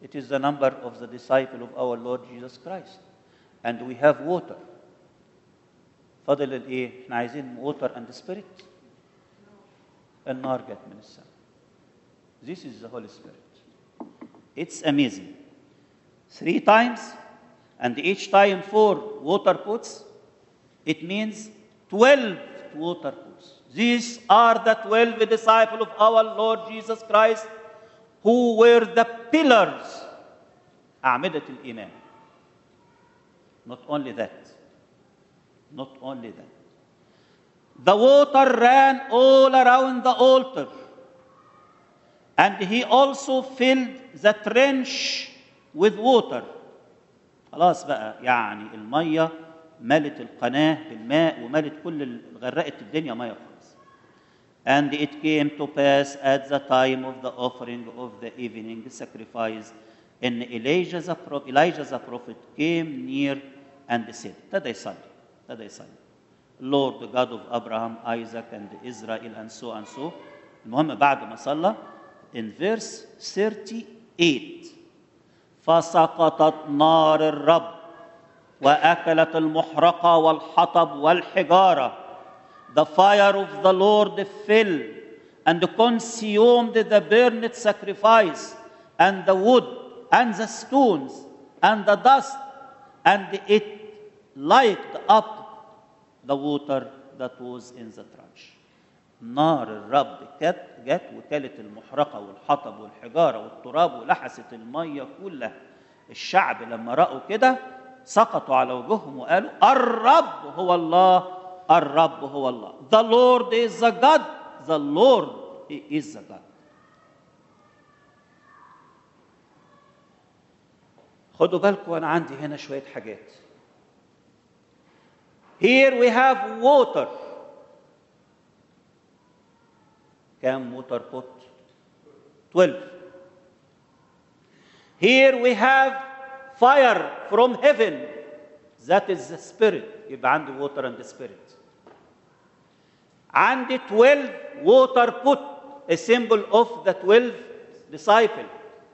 It is the number of the disciple of our Lord Jesus Christ. And we have water. فاضل الايه؟ احنا عايزين water and spirit. النار جت من السماء. This is the Holy Spirit. It's amazing. Three times, and each time four water pots, it means 12 water pots. These are the 12 disciples of our Lord Jesus Christ who were the pillars أعمدة الإيمان. Not only that. Not only that. The water ran all around the altar. And he also filled the trench with water. خلاص بقى يعني المية ملت القناة بالماء وملت كل ال- غرقت الدنيا مية خالص. And it came to pass at the time of the offering of the evening sacrifice, and Elijah the, pro- Elijah the prophet came near and said, ابتدى يصلي ابتدى يصلي. Lord the God of Abraham, Isaac, and Israel, and so and so. المهم بعد ما صلى in verse 38 فسقطت نار الرب واكلت المحرقه والحطب والحجاره the fire of the lord fell and consumed the burnt sacrifice and the wood and the stones and the dust and it licked up the water that was in the trench نار الرب جت جت وكلت المحرقه والحطب والحجاره والتراب ولحست الميه كلها الشعب لما راوا كده سقطوا على وجوههم وقالوا الرب هو الله الرب هو الله the lord is the god the lord he is the god خدوا بالكم انا عندي هنا شويه حاجات here we have water كام ووتر بوت 12 here we have fire from heaven that is the spirit يبقى عندي water and spirit عندي 12 water put a symbol of the 12 disciple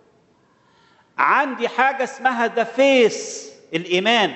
عندي حاجة اسمها the face الإيمان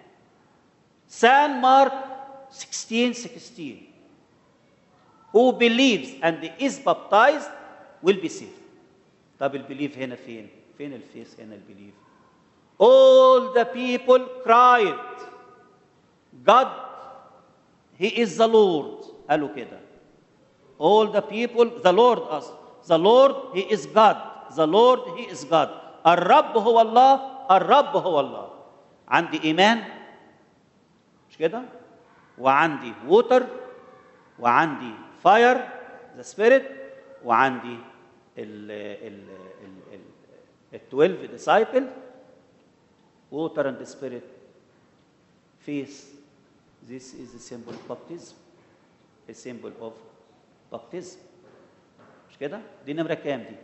سان مارك 16 16 who believes and is baptized will be saved طب البليف هنا فين فين الفيس هنا البليف all the people cried God he is the Lord قالوا كده all the people the Lord us the Lord he is God the Lord he is God الرب هو الله الرب هو الله عندي إيمان مش كده وعندي ووتر وعندي فاير ذا سبيريت وعندي ال ال ال ال 12 disciple water and spirit face this is a symbol of baptism a symbol of baptism مش كده دي نمره كام دي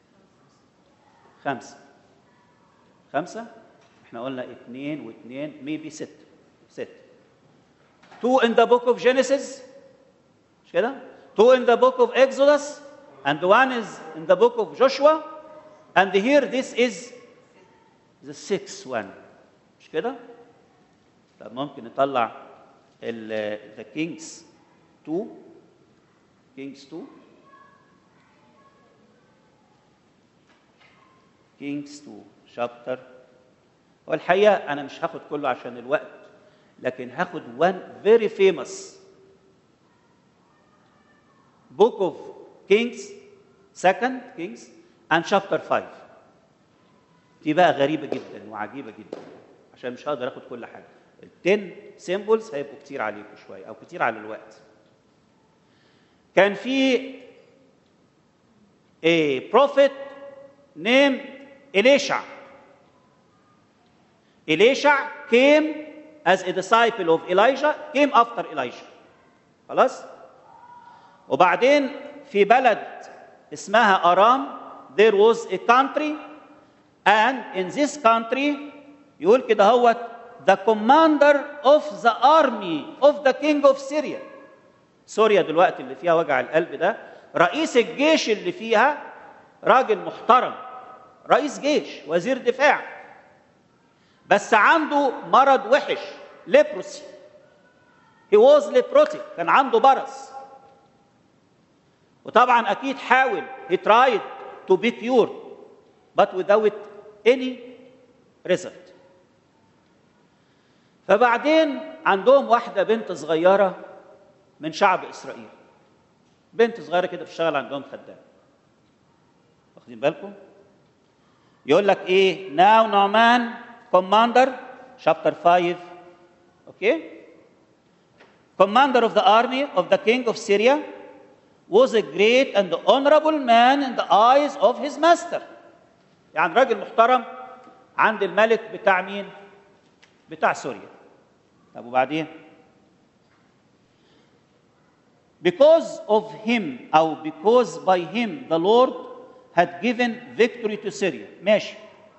خمسة خمسة احنا قلنا اثنين واثنين maybe ستة ستة two in the book of Genesis مش كده two in the book of Exodus and one is in the book of Joshua and here this is the sixth one مش كده طب ممكن نطلع ال the kings 2 kings 2 kings 2 chapter والحقيقه انا مش هاخد كله عشان الوقت لكن هاخد one very famous book of kings second kings and chapter 5 دي بقى غريبه جدا وعجيبه جدا عشان مش هقدر اخد كل حاجه ال 10 سيمبلز هيبقوا كتير عليكم شويه او كتير على الوقت كان في a prophet named Elisha. Elisha came as a disciple of Elijah, came after Elijah. خلاص؟ وبعدين في بلد اسمها أرام there was a country and in this country يقول كده هو the commander of the army of the king of Syria سوريا دلوقتي اللي فيها وجع القلب ده رئيس الجيش اللي فيها راجل محترم رئيس جيش وزير دفاع بس عنده مرض وحش ليبروسي he was leprotic كان عنده برص وطبعا اكيد حاول he tried to be cured but without any result فبعدين عندهم واحده بنت صغيره من شعب اسرائيل بنت صغيره كده بتشتغل عندهم خدام واخدين بالكم يقول لك ايه ناو نعمان كوماندر شابتر 5 اوكي commander of the army of the king of Syria was a great and honorable man in the eyes of his master يعني راجل محترم عند الملك بتاع مين بتاع سوريا طب وبعدين because of him أو because by him the Lord had given victory to Syria ماشي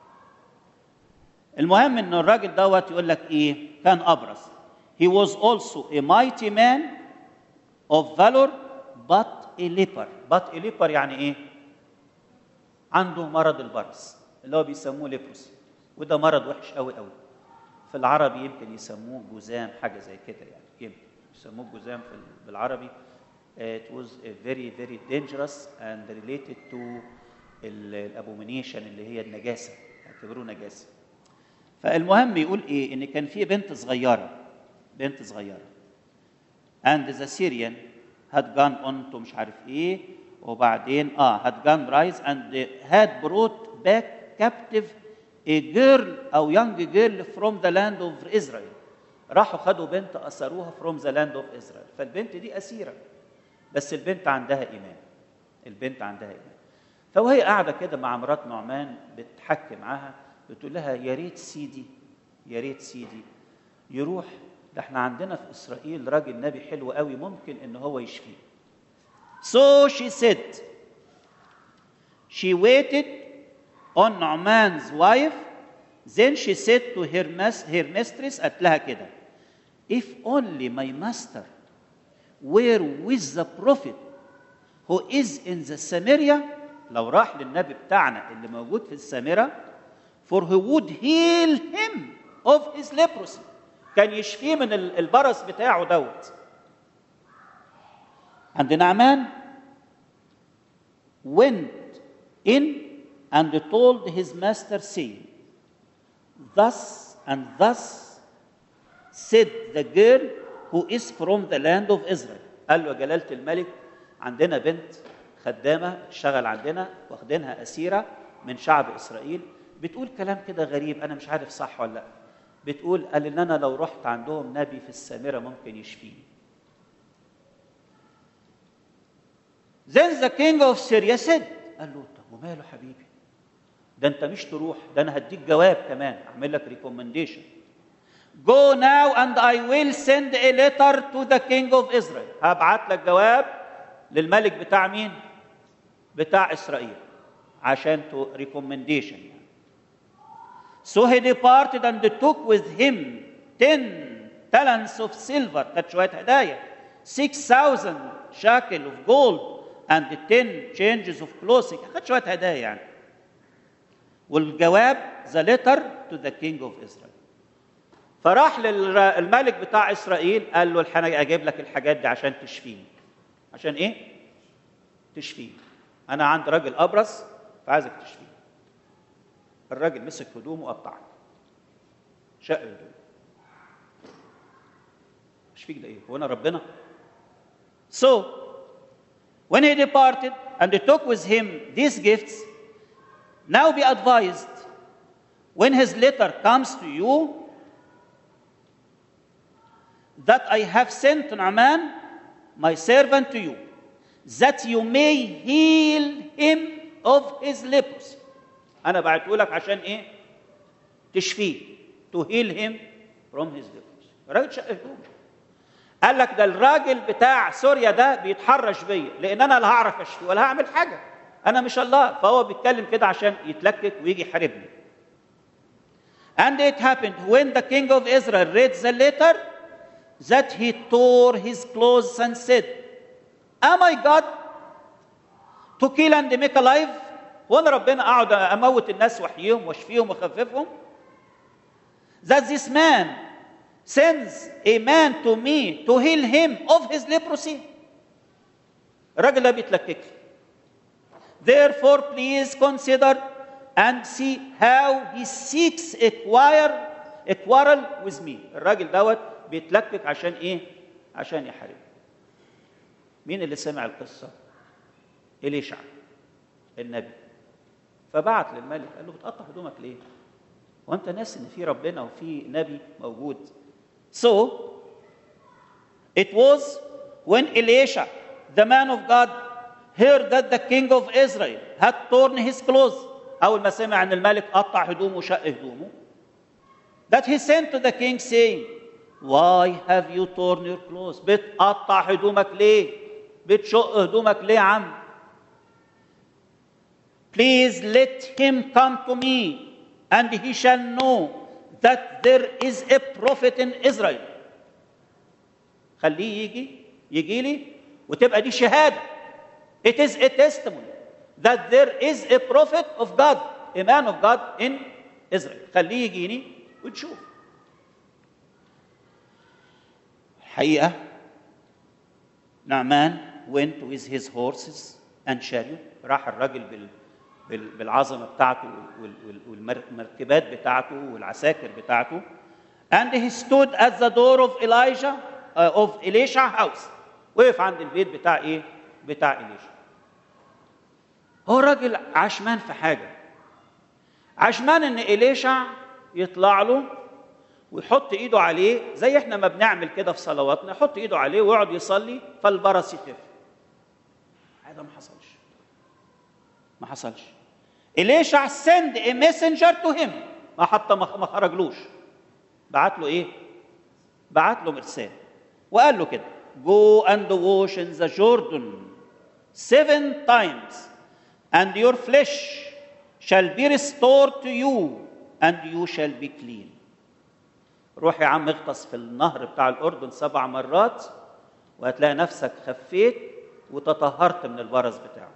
المهم ان الراجل دوت يقول لك ايه كان ابرص he was also a mighty man of valor but a leper but a leper يعني ايه عنده مرض البرص اللي هو بيسموه ليبروس وده مرض وحش قوي قوي في العربي يمكن يسموه جذام حاجه زي كده يعني يمكن يسموه جذام في بالعربي it was a very very dangerous and related to الابومينيشن اللي هي النجاسه اعتبروه نجاسه فالمهم يقول ايه ان كان في بنت صغيره بنت صغيره and the Syrian had gone on to مش عارف ايه وبعدين اه had gone rise and had brought back captive a girl او young girl from the land of Israel راحوا خدوا بنت اسروها from the land of Israel فالبنت دي اسيره بس البنت عندها ايمان البنت عندها ايمان فوهي قاعده كده مع مرات نعمان بتحكي معاها بتقول لها يا ريت سيدي يا ريت سيدي يروح ده احنا عندنا في اسرائيل راجل نبي حلو قوي ممكن ان هو يشفيه So she said she waited on Naaman's wife then she said to her, mas- her mistress قالت لها كده if only my master were with the prophet who is in the Samaria لو راح للنبي بتاعنا اللي موجود في السامرة for he would heal him of his leprosy كان يشفيه من ال- البرص بتاعه دوت عند نعمان went in and told his master saying thus and thus said the girl who is from the land of Israel قال له يا جلالة الملك عندنا بنت خدامة تشتغل عندنا واخدينها أسيرة من شعب إسرائيل بتقول كلام كده غريب أنا مش عارف صح ولا لا بتقول قال إن أنا لو رحت عندهم نبي في السامرة ممكن يشفيني Then the king of Syria said قال له طب وماله حبيبي ده انت مش تروح ده انا هديك جواب كمان اعمل لك ريكومنديشن Go now and I will send a letter to the king of Israel هبعت لك جواب للملك بتاع مين بتاع اسرائيل عشان تو ريكومنديشن يعني So he departed and took with him 10 talents of silver كانت شوية هدايا 6000 shekel of gold and 10 changes of clothing كانت شوية هدايا يعني والجواب the letter to the king of Israel فراح للملك بتاع اسرائيل قال له انا اجيب لك الحاجات دي عشان تشفيني عشان ايه تشفيني انا عندي راجل ابرص فعايزك تشفيه الراجل مسك هدومه وقطعها شق هدومه اشفيك ده ايه هو انا ربنا so when he departed and he took with him these gifts now be advised when his letter comes to you that I have sent Naaman, my servant, to you, that you may heal him of his leprosy. أنا بعته لك عشان إيه؟ تشفيه. To heal him from his leprosy. الراجل شق هدومه. قال لك ده الراجل بتاع سوريا ده بيتحرش بيا لأن أنا لا هعرف أشفيه ولا هعمل حاجة. أنا مش الله فهو بيتكلم كده عشان يتلكك ويجي يحاربني. And it happened when the king of Israel read the letter that he tore his clothes and said, Am I God to kill and make alive? هو انا ربنا اقعد اموت الناس واحييهم واشفيهم واخففهم that this man sends a man to me to heal him of his leprosy الراجل ده بيتلكك لي therefore please consider and see how he seeks a quarrel a quarrel with me الراجل دوت بيتلكك عشان ايه عشان يحارب مين اللي سمع القصه إليشع النبي فبعت للملك قال له بتقطع هدومك ليه؟ وانت ناسي ان في ربنا وفي نبي موجود. So it was when Elisha, the man of God, heard that the king of Israel had torn his clothes. أول ما سمع ان الملك قطع هدومه وشق هدومه that he sent to the king saying why have you torn your clothes بتقطع هدومك ليه بتشق هدومك ليه يا عم Please let him come to me, and he shall know that there is a prophet in Israel. خليه يجي يجي لي وتبقى دي شهادة. It is a testimony that there is a prophet of God, a man of God in Israel. خليه يجيني وتشوف. الحقيقة نعمان went with his horses and chariot راح الراجل بال بال- بالعظمه بتاعته وال- وال- والمركبات بتاعته والعساكر بتاعته and he stood at the door of Elijah uh, of Elisha house وقف عند البيت بتاع ايه بتاع إليشا هو راجل عشمان في حاجه عشمان ان إليشع يطلع له ويحط ايده عليه زي احنا ما بنعمل كده في صلواتنا يحط ايده عليه ويقعد يصلي فالبرص يخف هذا ما حصلش ما حصلش إليشع send a messenger to him ما حتى ما ما خرجلوش بعت له ايه بعت له مرسال وقال له كده go and wash in the Jordan seven times and your flesh shall be restored to you and you shall be clean روح يا عم اغطس في النهر بتاع الأردن سبع مرات وهتلاقي نفسك خفيت وتطهرت من البرص بتاعه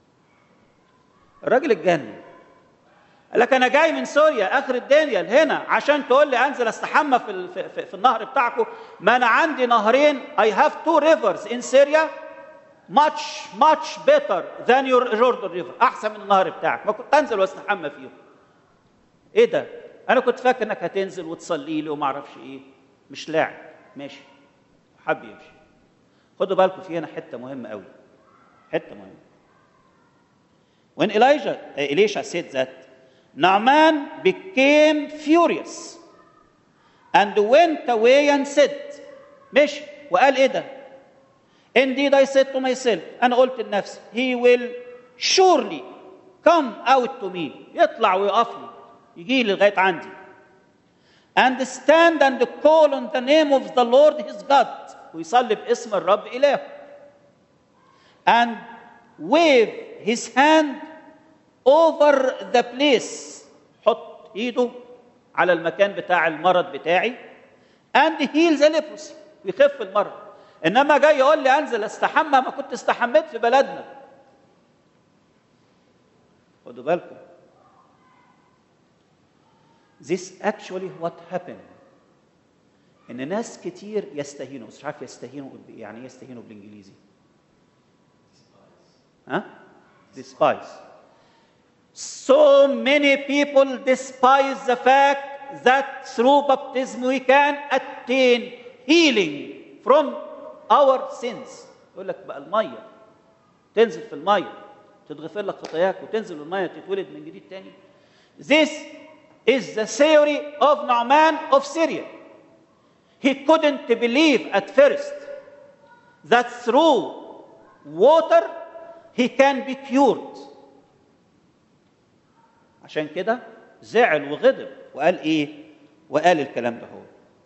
الراجل اتجنن قال لك انا جاي من سوريا اخر الدنيا لهنا عشان تقول لي انزل استحمى في ال- في, في, في النهر بتاعكم ما انا عندي نهرين I have two rivers in Syria much much better than your Jordan river احسن من النهر بتاعك ما كنت انزل واستحمى فيهم ايه ده انا كنت فاكر انك هتنزل وتصلي لي وما اعرفش ايه مش لاعب ماشي حب يمشي خدوا بالكم في هنا حته مهمه قوي حته مهمه When Elijah, uh, Elisha said that, Naaman became furious and went away and said, مشي وقال ايه ده؟ Indeed I said to myself, أنا قلت لنفسي, he will surely come out to me, يطلع ويقف لي, يجي لي لغاية عندي. And stand and call on the name of the Lord his God, ويصلي باسم الرب إلهه. and wave his hand over the place حط ايده على المكان بتاع المرض بتاعي and heal the leprosy ويخف المرض انما جاي يقول لي انزل استحمى ما كنت استحميت في بلدنا خدوا بالكم This actually what happened ان ناس كتير يستهينوا بس مش عارف يستهينوا يعني ايه يستهينوا بالانجليزي Huh? Despise. So many people despise the fact that through baptism we can attain healing from our sins. يقول لك بقى الميه تنزل في الميه تتغفر لك خطاياك وتنزل الميه تتولد من جديد تاني. This is the theory of Naaman of Syria. He couldn't believe at first that through water he can be cured عشان كده زعل وغضب وقال ايه وقال الكلام ده هو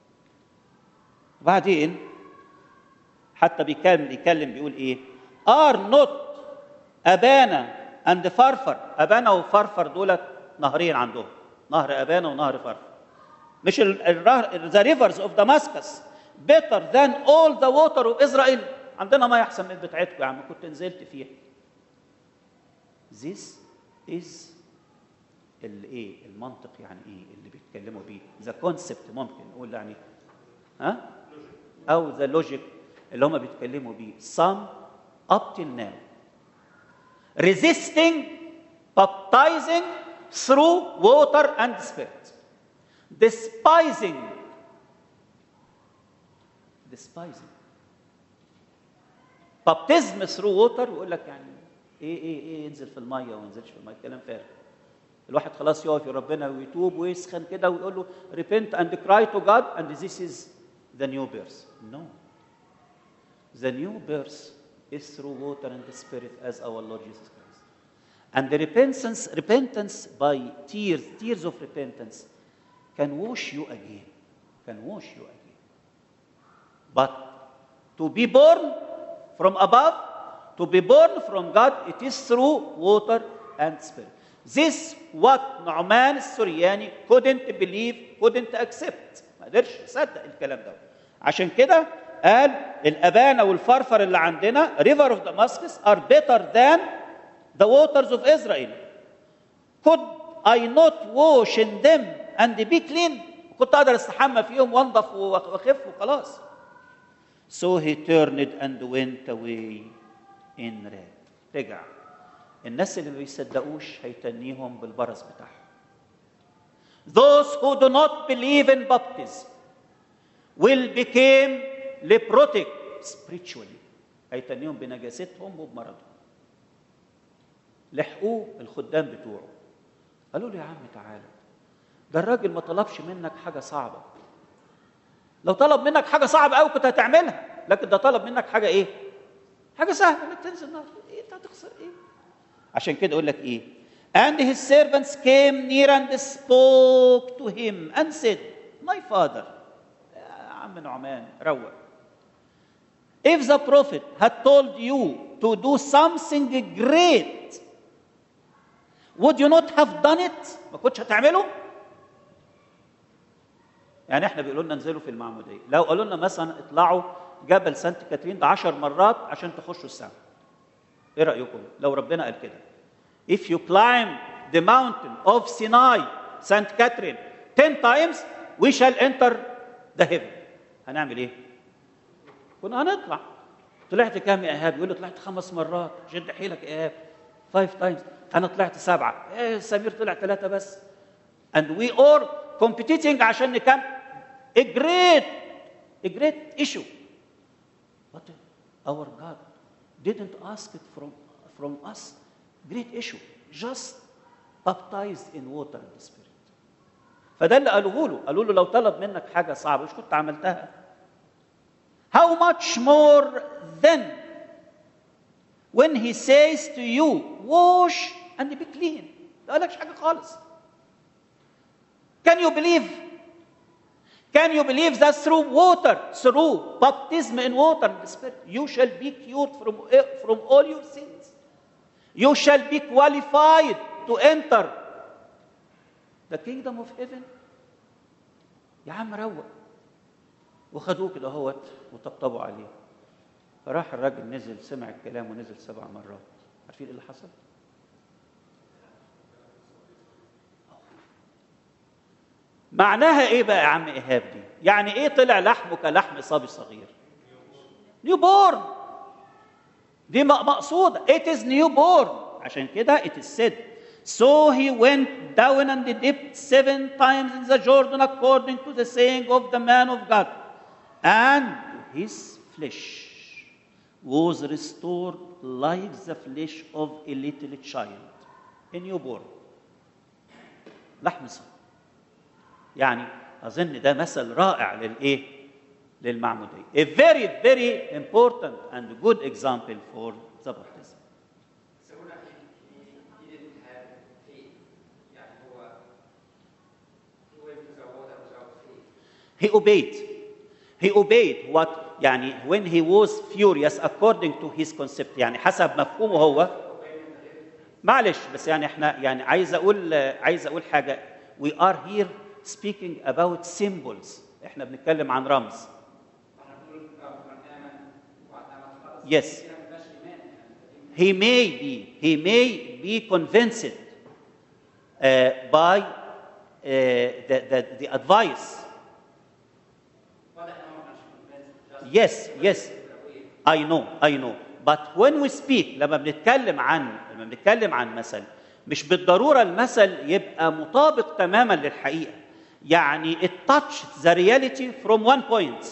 وبعدين حتى بيكلم بيكلم بيقول ايه are not ابانا and فرفر ابانا وفرفر دولت نهرين عندهم نهر ابانا ونهر فرفر مش ذا ريفرز اوف دماسكس better than all the water of Israel عندنا ما يحسن من بتاعتكم يا عم كنت نزلت فيها This is الايه المنطق يعني ايه اللي بيتكلموا بيه ذا كونسبت ممكن نقول يعني ها او ذا لوجيك اللي هم بيتكلموا بيه some up till now resisting baptizing through water and spirit despising despising baptism through water ويقول لك يعني ايه ايه ايه ينزل في الميه وما ينزلش في الميه كلام فارغ الواحد خلاص يقف ربنا ويتوب ويسخن كده ويقول له repent and cry to God and this is the new birth no the new birth is through water and the spirit as our Lord Jesus Christ and the repentance repentance by tears tears of repentance can wash you again can wash you again but to be born from above to be born from God it is through water and spirit This what نعمان السرياني couldn't believe couldn't accept ما قدرش يصدق الكلام ده عشان كده قال الأبانة والفرفر اللي عندنا river of Damascus are better than the waters of Israel could I not wash in them and be clean كنت أقدر استحمى فيهم وانضف واخف وخلاص so he turned and went away in red رجع الناس اللي ما بيصدقوش هيتنيهم بالبرص بتاعهم those who do not believe in baptism will become leprotic spiritually هيتنيهم بنجاستهم وبمرضهم لحقوه الخدام بتوعه قالوا له يا عم تعالى ده الراجل ما طلبش منك حاجه صعبه لو طلب منك حاجه صعبه قوي كنت هتعملها لكن ده طلب منك حاجه ايه حاجه سهله انك تنزل نار ايه انت هتخسر ايه عشان كده يقول لك ايه and his servants came near and spoke to him and said my father يا عم نعمان روق if the prophet had told you to do something great would you not have done it ما كنتش هتعمله يعني احنا بيقولوا لنا انزلوا في المعموديه لو قالوا لنا مثلا اطلعوا جبل سانت كاترين ده 10 مرات عشان تخشوا السماء ايه رايكم لو ربنا قال كده if you climb the mountain of Sinai Saint Catherine 10 times we shall enter the heaven هنعمل ايه كنا هنطلع طلعت كام يا ايهاب يقول لي طلعت خمس مرات شد حيلك يا ايهاب فايف تايمز انا طلعت سبعه ايه سمير طلع ثلاثه بس and we are competing عشان نكم a great a great issue but our God didn't ask it from from us great issue just baptized in water and the spirit فده اللي قالوه له قالوا له لو طلب منك حاجه صعبه مش كنت عملتها how much more then when he says to you wash and be clean ما قالكش حاجه خالص can you believe can you believe that through water through baptism in water and the spirit you shall be cured from from all your sins you shall be qualified to enter the kingdom of heaven يا عم روق وخدوه كده اهوت وطبطبوا عليه فراح الراجل نزل سمع الكلام ونزل سبع مرات عارفين ايه اللي حصل؟ معناها ايه بقى يا عم ايهاب دي؟ يعني ايه طلع لحمه كلحم صبي صغير؟ نيو بورن دي مقصوده it is new born عشان كده it is said so he went down and dipped seven times in the Jordan according to the saying of the man of God and his flesh was restored like the flesh of a little child a newborn لحم صغير يعني اظن ده مثل رائع للايه للمعموديه a very very important and good example for the baptism So هنا he, he didn't have faith. يعني هو he went to the water without faith. he obeyed he obeyed what يعني when he was furious according to his concept يعني حسب مفهومه هو معلش بس يعني احنا يعني عايز اقول عايز اقول حاجه we are here speaking about symbols احنا بنتكلم عن رمز احنا بنقول آه، من آمن وبعد آمن خلاص Yes. كده ما بقاش إيمان يعني he may be he may be convinced by uh, the, the, the advice واضح ان هو ما كانش convinced just Yes, yes. away. I know, I know. But when we speak لما بنتكلم عن لما بنتكلم عن مثل مش بالضرورة المثل يبقى مطابق تماما للحقيقة. يعني it touches the reality from one point.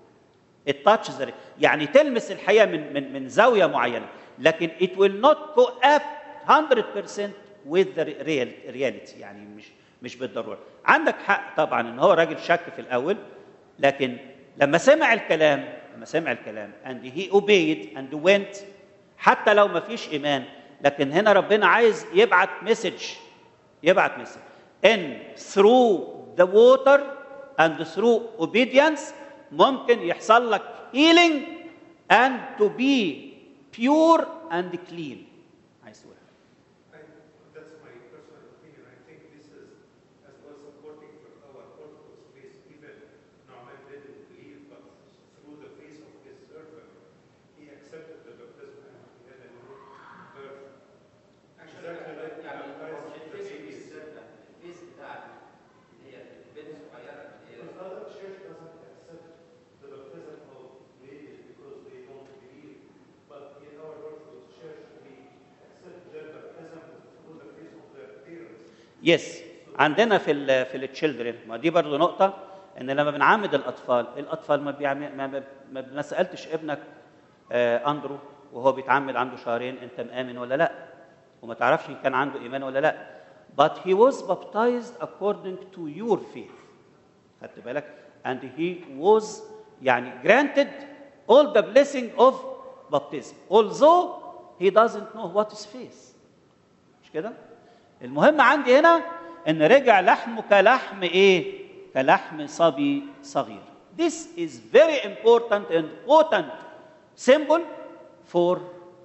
It touches the يعني تلمس الحقيقة من من من زاوية معينة. لكن it will not go up 100% with the real reality يعني مش مش بالضرورة. عندك حق طبعا ان هو راجل شك في الأول لكن لما سمع الكلام لما سمع الكلام and he obeyed and went حتى لو ما فيش ايمان لكن هنا ربنا عايز يبعت مسج يبعت مسج ان through the water and through obedience ممكن يحصل لك healing and to be pure and clean عايز تقول حاجة. I, that's my personal opinion. I think this is as well supporting for our Orthodox faith. Even Naaman didn't believe, but through the faith of his servant, he accepted the baptism and he had a new birth. Actually, Exactly like يعني baptized the الفيس babies. بالذات، الفيس بتاعتي اللي هي البنت الصغيره اللي هي Because other church doesn't accept the baptism of babies because they don't believe. But in our Orthodox church, we accept their baptism through the faith of their parents. يس عندنا في ال في التشيلدرن ما دي برضو نقطة إن لما بنعمد الأطفال الأطفال ما بيعمل ما, ما, ما, ما سألتش ابنك آه أندرو وهو بيتعمد عنده شهرين أنت مآمن ولا لأ وما تعرفش إن كان عنده إيمان ولا لأ but he was baptized according to your faith خدت بالك and he was يعني granted all the blessing of baptism although he doesn't know what is faith مش كده المهم عندي هنا ان رجع لحمه كلحم ايه كلحم صبي صغير this is very important and potent symbol for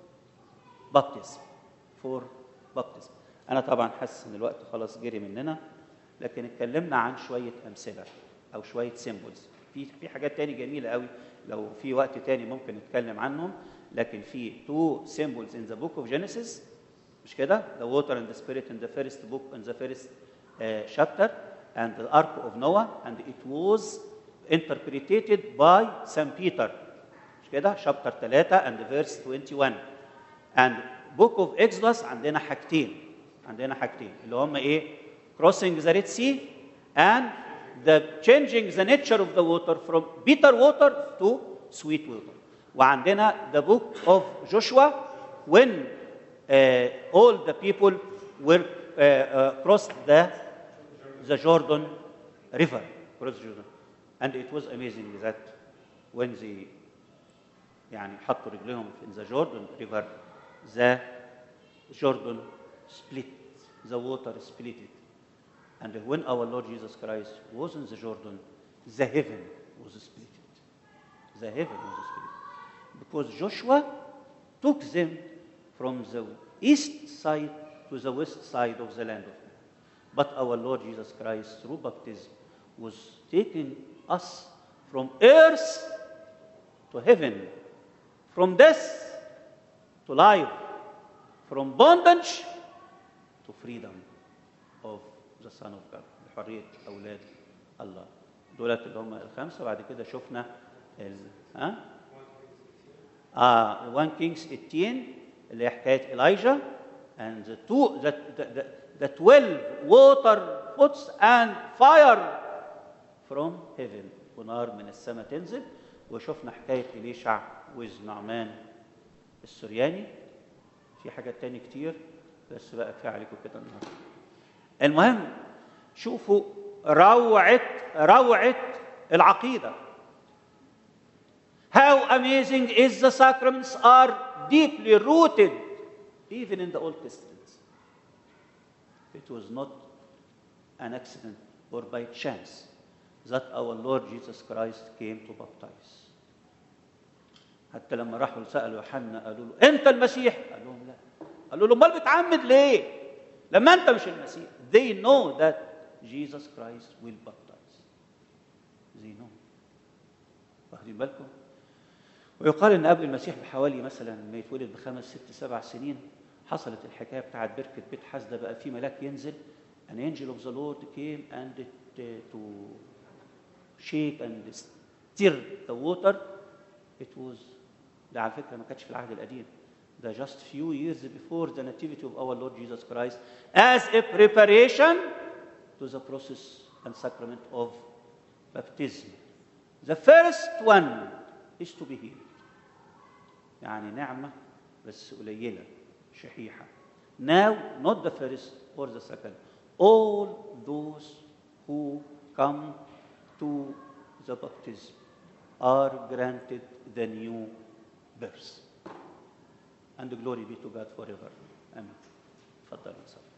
baptism for baptism انا طبعا حاسس ان الوقت خلاص جري مننا لكن اتكلمنا عن شويه امثله او شويه سيمبلز في في حاجات تاني جميله قوي لو في وقت تاني ممكن نتكلم عنهم لكن في two symbols in the book of Genesis مش كده the water and the spirit in the first book in the first uh, chapter and the ark of Noah and it was interpreted by St. Peter مش كده chapter 3 and verse 21 and book of Exodus عندنا حاجتين عندنا حاجتين اللي هم ايه crossing the Red Sea and the changing the nature of the water from bitter water to sweet water وعندنا the book of Joshua when uh, all the people were uh, uh, crossed the the Jordan River crossed Jordan and it was amazing that when they يعني حطوا رجلهم in the Jordan River the Jordan split the water split it and when our Lord Jesus Christ was in the Jordan the heaven was split the heaven was split because Joshua took them from the east side to the west side of the land of Canaan. But our Lord Jesus Christ, through baptism, was taking us from earth to heaven, from death to life, from bondage to freedom of the Son of God, حرية أولاد الله. دولت اللي هم الخمسة بعد كده شفنا ال... ها؟ آه 1 Kings 18 اللي هي حكاية إلايجا and the two the, the, the, the 12 water pots and fire from heaven ونار من السماء تنزل وشفنا حكاية إليشع وز نعمان السرياني في حاجات تاني كتير بس بقى كفاية عليكم كده النهارده المهم شوفوا روعة روعة العقيدة How amazing is the sacraments are deeply rooted even in the Old Testament. It was not an accident or by chance that our Lord Jesus Christ came to baptize. حتى لما راحوا سألوا يوحنا قالوا له أنت المسيح؟ قال لهم لا. قالوا له أمال بتعمد ليه؟ لما أنت مش المسيح. They know that Jesus Christ will baptize. They know. واخدين بالكم؟ ويقال ان قبل المسيح بحوالي مثلا ما يتولد بخمس ست سبع سنين حصلت الحكايه بتاعت بركه بيت حسده بقى في ملاك ينزل an angel of the Lord came and it, uh, to shake and stir the water it was ده على فكره ما كانش في العهد القديم ده just few years before the nativity of our Lord Jesus Christ as a preparation to the process and sacrament of baptism. The first one is to be healed. يعني نعمة بس قليلة شحيحة. Now, not the first or the second. All those who come to the baptism are granted the new birth. And glory be to God forever. Amen. تفضل نصلي.